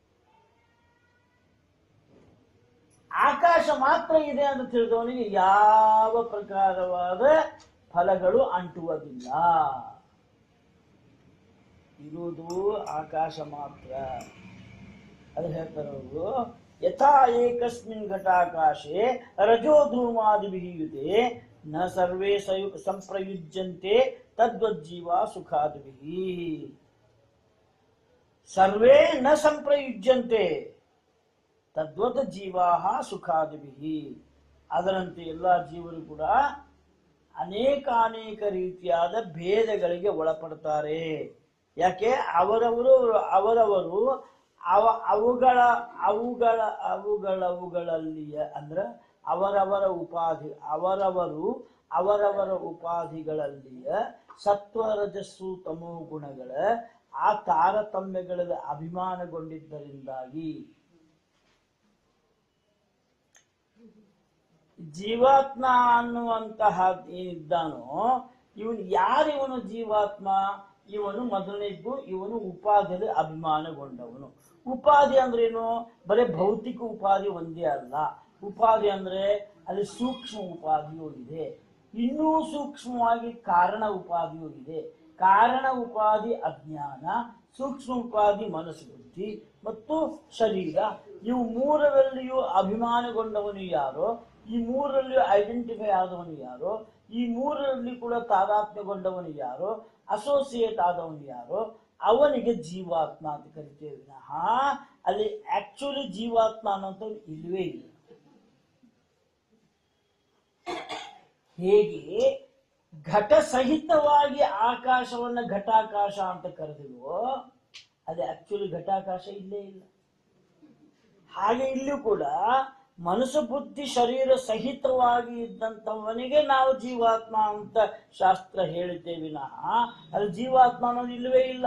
ಆಕಾಶ ಮಾತ್ರ ಇದೆ ಅಂತ ತಿಳಿದವನಿಗೆ ಯಾವ ಪ್ರಕಾರವಾದ ಫಲಗಳು ಅಂಟುವುದಿಲ್ಲ ಇರುವುದು ಆಕಾಶ ಮಾತ್ರ ಅದು ಹೇಳ್ತಾರೆ ಅವರು ಯಥಾ ಏಕಸ್ಮಿನ್ ಘಟಾಕಾಶೆ ರಜೋ ಧೂಮಾದಿಭಿಯುತೆ ನ ಸರ್ವೇ ಸಯು ಸಂಪ್ರಯುಜ್ಯಂತೆ ತದ್ವಜ್ಜೀವ ಸುಖಾದಿಭಿ ಸರ್ವೇ ನ ಸಂಪ್ರಯುಜ್ಯಂತೆ ತದ್ವತ್ ಜೀವಾ ಸುಖಾದಿಭಿ ಅದರಂತೆ ಎಲ್ಲ ಜೀವರು ಕೂಡ ಅನೇಕ ಅನೇಕ ರೀತಿಯಾದ ಭೇದಗಳಿಗೆ ಒಳಪಡ್ತಾರೆ ಯಾಕೆ ಅವರವರು ಅವರವರು ಅವ ಅವುಗಳ ಅವುಗಳ ಅವುಗಳವುಗಳಲ್ಲಿಯ ಅಂದ್ರೆ ಅವರವರ ಉಪಾಧಿ ಅವರವರು ಅವರವರ ಉಪಾಧಿಗಳಲ್ಲಿಯ ಸತ್ವ ರಜಸ್ಸು ತಮೋ ಗುಣಗಳ ಆ ತಾರತಮ್ಯಗಳಲ್ಲಿ ಅಭಿಮಾನಗೊಂಡಿದ್ದರಿಂದಾಗಿ ಜೀವಾತ್ಮ ಅನ್ನುವಂತಹ ಏನಿದ್ದಾನೋ ಇವನು ಯಾರಿವನು ಜೀವಾತ್ಮ ಇವನು ಮೊದಲನೇದ್ದು ಇವನು ಉಪಾಧಿಯಲ್ಲಿ ಅಭಿಮಾನಗೊಂಡವನು ಉಪಾಧಿ ಅಂದ್ರೇನು ಬರೀ ಭೌತಿಕ ಉಪಾಧಿ ಒಂದೇ ಅಲ್ಲ ಉಪಾಧಿ ಅಂದ್ರೆ ಅಲ್ಲಿ ಸೂಕ್ಷ್ಮ ಉಪಾಧಿಯೂ ಇದೆ ಇನ್ನೂ ಸೂಕ್ಷ್ಮವಾಗಿ ಕಾರಣ ಉಪಾಧಿಯೂ ಇದೆ ಕಾರಣ ಉಪಾಧಿ ಅಜ್ಞಾನ ಸೂಕ್ಷ್ಮ ಉಪಾಧಿ ಮನಸ್ಸು ಬುದ್ಧಿ ಮತ್ತು ಶರೀರ ಇವು ಮೂರರಲ್ಲಿಯೂ ಅಭಿಮಾನಗೊಂಡವನು ಯಾರೋ ಈ ಮೂರರಲ್ಲಿಯೂ ಐಡೆಂಟಿಫೈ ಆದವನು ಯಾರೋ ಈ ಮೂರರಲ್ಲಿ ಕೂಡ ತಾದಾತ್ಮ್ಯಗೊಂಡವನು ಯಾರೋ ಅಸೋಸಿಯೇಟ್ ಆದವನು ಯಾರೋ ಅವನಿಗೆ ಜೀವಾತ್ಮ ಅಂತ ಕರಿತೇವೆ ವಿನಃ ಅಲ್ಲಿ ಆಕ್ಚುಲಿ ಜೀವಾತ್ಮ ಅನ್ನೋಂಥವ್ರು ಇಲ್ವೇ ಇಲ್ಲ ಹೇಗೆ ಘಟ ಸಹಿತವಾಗಿ ಆಕಾಶವನ್ನ ಘಟಾಕಾಶ ಅಂತ ಕರೆದಿವೋ ಅದು ಆಕ್ಚುಲಿ ಘಟಾಕಾಶ ಇಲ್ಲೇ ಇಲ್ಲ ಹಾಗೆ ಇಲ್ಲೂ ಕೂಡ ಮನಸ್ಸು ಬುದ್ಧಿ ಶರೀರ ಸಹಿತವಾಗಿ ಇದ್ದಂಥವನಿಗೆ ನಾವು ಜೀವಾತ್ಮ ಅಂತ ಶಾಸ್ತ್ರ ಹೇಳಿದ್ದೇವೆ ವಿನಃ ಅಲ್ಲಿ ಜೀವಾತ್ಮ ಅನ್ನೋದು ಇಲ್ಲವೇ ಇಲ್ಲ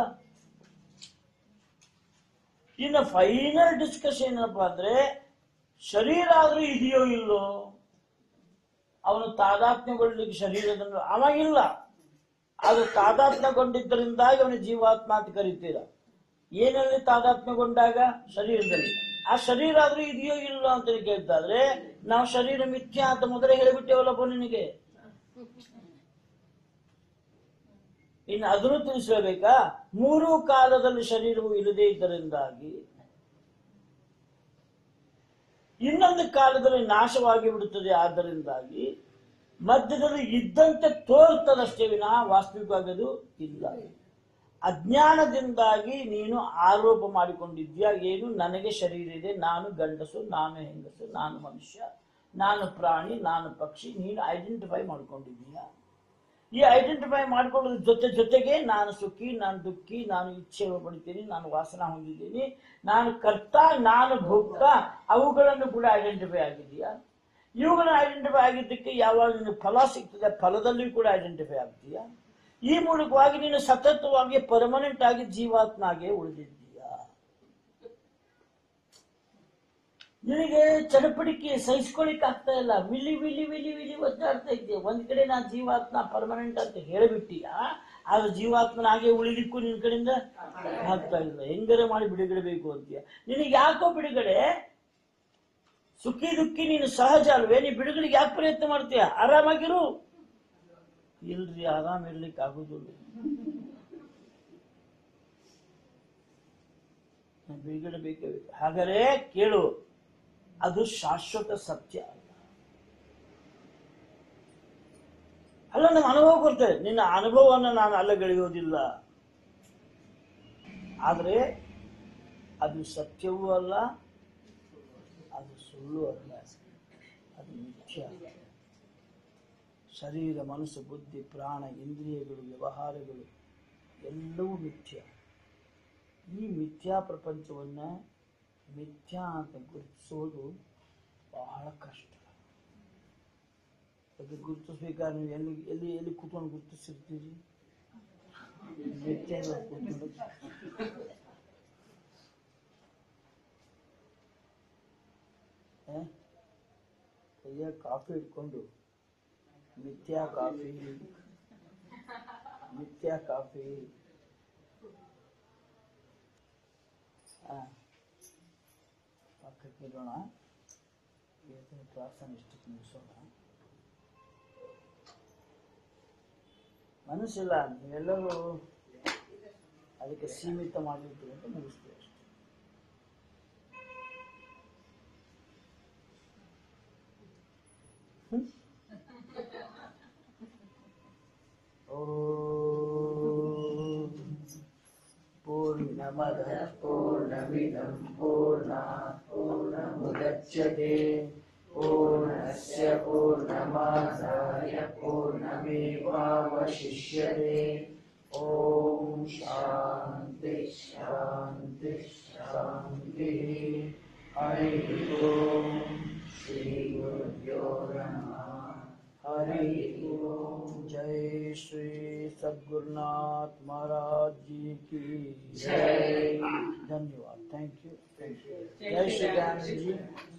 ಇನ್ನು ಫೈನಲ್ ಡಿಸ್ಕಷನ್ ಏನಪ್ಪಾ ಅಂದ್ರೆ ಶರೀರ ಆದ್ರೂ ಇದೆಯೋ ಇಲ್ಲೋ ಅವನು ತಾದಾತ್ಮ್ಯಗೊಳ್ಳಿಕ್ಕೆ ಶರೀರದಲ್ಲಿ ಅವಾಗಿಲ್ಲ ಅದು ತಾದಾತ್ಮ್ಯಗೊಂಡಿದ್ದರಿಂದಾಗಿ ಅವನು ಜೀವಾತ್ಮ ಅಂತ ಕರಿತೀರ ಏನಲ್ಲಿ ತಾದಾತ್ಮ್ಯಗೊಂಡಾಗ ಶರೀರದಲ್ಲಿ ಆ ಶರೀರ ಆದ್ರೂ ಇದೆಯೋ ಇಲ್ಲೋ ಅಂತ ಕೇಳ್ತಾದ್ರೆ ನಾವು ಶರೀರ ಮಿಥ್ಯ ಅಂತ ಮೊದಲೇ ಹೇಳಿಬಿಟ್ಟೇವಲ್ಲಪ್ಪ ನಿನಗೆ ಇನ್ನು ಅದನ್ನು ತಿಳಿಸಬೇಕಾ ಮೂರು ಕಾಲದಲ್ಲಿ ಶರೀರವು ಇಲ್ಲದೇ ಇದ್ದರಿಂದಾಗಿ ಇನ್ನೊಂದು ಕಾಲದಲ್ಲಿ ನಾಶವಾಗಿ ಬಿಡುತ್ತದೆ ಆದ್ದರಿಂದಾಗಿ ಮಧ್ಯದಲ್ಲಿ ಇದ್ದಂತೆ ತೋರ್ತದಷ್ಟೇ ವಿನಃ ವಾಸ್ತವಿಕವಾಗಿ ಅದು ಇಲ್ಲ ಅಜ್ಞಾನದಿಂದಾಗಿ ನೀನು ಆರೋಪ ಮಾಡಿಕೊಂಡಿದ್ಯಾ ಏನು ನನಗೆ ಶರೀರ ಇದೆ ನಾನು ಗಂಡಸು ನಾನು ಹೆಂಗಸು ನಾನು ಮನುಷ್ಯ ನಾನು ಪ್ರಾಣಿ ನಾನು ಪಕ್ಷಿ ನೀನು ಐಡೆಂಟಿಫೈ ಮಾಡ್ಕೊಂಡಿದ್ದೀಯಾ ಈ ಐಡೆಂಟಿಫೈ ಮಾಡ್ಕೊಳ್ಳೋದ್ರ ಜೊತೆ ಜೊತೆಗೆ ನಾನು ಸುಖಿ ನಾನು ದುಃಖಿ ನಾನು ಇಚ್ಛೆ ಪಡಿತೀನಿ ನಾನು ವಾಸನ ಹೊಂದಿದ್ದೀನಿ ನಾನು ಕರ್ತ ನಾನು ಭೋಕ್ತ ಅವುಗಳನ್ನು ಕೂಡ ಐಡೆಂಟಿಫೈ ಆಗಿದೆಯಾ ಇವುಗಳನ್ನ ಐಡೆಂಟಿಫೈ ಆಗಿದ್ದಕ್ಕೆ ಯಾವಾಗ ನಿನಗೆ ಫಲ ಸಿಗ್ತದೆ ಫಲದಲ್ಲಿಯೂ ಕೂಡ ಐಡೆಂಟಿಫೈ ಆಗ್ತೀಯಾ ಈ ಮೂಲಕವಾಗಿ ನೀನು ಸತತವಾಗಿ ಪರ್ಮನೆಂಟ್ ಆಗಿ ಜೀವಾತ್ಮಾಗೆ ಉಳಿದಿದ್ದೀಯಾ ನಿನಗೆ ಚಡಪಡಿಕೆ ಸಹಿಸ್ಕೊಳಿಕ್ ಆಗ್ತಾ ಇಲ್ಲ ವಿಲಿ ವಿಲಿ ವಿಲಿ ವಿಲಿ ಒದ್ದಾಡ್ತಾ ಇದ್ದೀಯ ಒಂದ್ ಕಡೆ ನಾ ಜೀವಾತ್ಮ ಪರ್ಮನೆಂಟ್ ಅಂತ ಹೇಳಿಬಿಟ್ಟಿಯಾ ಆದ್ರೆ ಜೀವಾತ್ಮನ ಹಾಗೆ ಉಳಿಲಿಕ್ಕೂ ನಿನ್ ಕಡೆಯಿಂದ ಆಗ್ತಾ ಇಲ್ಲ ಹೆಂಗರೆ ಮಾಡಿ ಬಿಡುಗಡೆ ಬೇಕು ಅಂತೀಯ ನಿನಗೆ ಯಾಕೋ ಬಿಡುಗಡೆ ಸುಖಿ ದುಃಖಿ ನೀನು ಸಹಜ ಅಲ್ವೇ ನೀ ಬಿಡುಗಡೆಗೆ ಯಾಕೆ ಪ್ರಯತ್ನ ಮಾಡ್ತೀಯ ಆರಾಮಾಗಿರು ಇಲ್ರಿ ಆರಾಮ್ ಇರ್ಲಿಕ್ಕೆ ಆಗುದಿಲ್ಲ ನಾನ್ ಬಿಡುಗಡೆ ಬೇಕೇ ಬೇಕು ಹಾಗಾದ್ರೆ ಕೇಳು ಅದು ಶಾಶ್ವತ ಸತ್ಯ ಅಲ್ಲ ಅಲ್ಲ ನಮ್ಮ ಅನುಭವ ಬರ್ತದೆ ನಿನ್ನ ಅನುಭವವನ್ನು ನಾನು ಅಲ್ಲಗಳೆಯೋದಿಲ್ಲ ಆದ್ರೆ ಅದು ಸತ್ಯವೂ ಅಲ್ಲ ಅದು ಸುಳ್ಳು ಅಲ್ಲ ಅದು ಮಿಥ್ಯ ಶರೀರ ಮನಸ್ಸು ಬುದ್ಧಿ ಪ್ರಾಣ ಇಂದ್ರಿಯಗಳು ವ್ಯವಹಾರಗಳು ಎಲ್ಲವೂ ಮಿಥ್ಯ ಈ ಮಿಥ್ಯಾ ಪ್ರಪಂಚವನ್ನ ಮಿಥ್ಯಾ ಅಂತ ಗುರುತಿಸೋದು ಬಹಳ ಕಷ್ಟ ಅದು ಗುರುತಿಸ್ಬೇಕಾದ್ರೆ ನೀವು ಎಲ್ಲಿ ಎಲ್ಲಿ ಎಲ್ಲಿ ಕೂತ್ಕೊಂಡು ಗುರುತಿಸಿರ್ತೀರಿ ಮಿಥ್ಯಾ ಇರೋದ್ ಕೂತ್ಕೊಂಡು ಹ? ಕೈಯಾಗ ಕಾಫಿ ಇಟ್ಕೊಂಡು ಮಿಥ್ಯಾ ಕಾಫಿ ಮಿಥ್ಯಾ ಕಾಫಿ ಆ, ಪಕ್ಕಕ್ಕೆ ಇಡೋಣ ಇವತ್ತಿನ ಪ್ರಾರ್ಥನೆ ಇಷ್ಟಕ್ಕೆ ಮುಗಿಸೋಣ ಮನಸ್ಸಿಲ್ಲ ನೀವೆಲ್ಲರೂ ಅದಕ್ಕೆ ಸೀಮಿತ ಮಾಡಿರ್ತೀವಿ ಅಂತ ಮುಗಿಸ್ತೀವಿ ಅಷ್ಟೇ ಹ್ಮ್? ಓಂ पूर्णमदः पूर्णमिदं पूर्णात् पूर्णमुदच्यते पूर्णस्य पूर्णमादाय पूर्णमेवावशिष्यते ॐ शान्ति शान्ति शान्तिः हरिः ॐ श्रीगुरुभ्यो नमः हरि ओम जय श्री सद्गुरुनाथ महाराज जी की जय। धन्यवाद थैंक यू जय श्री ज्ञान जी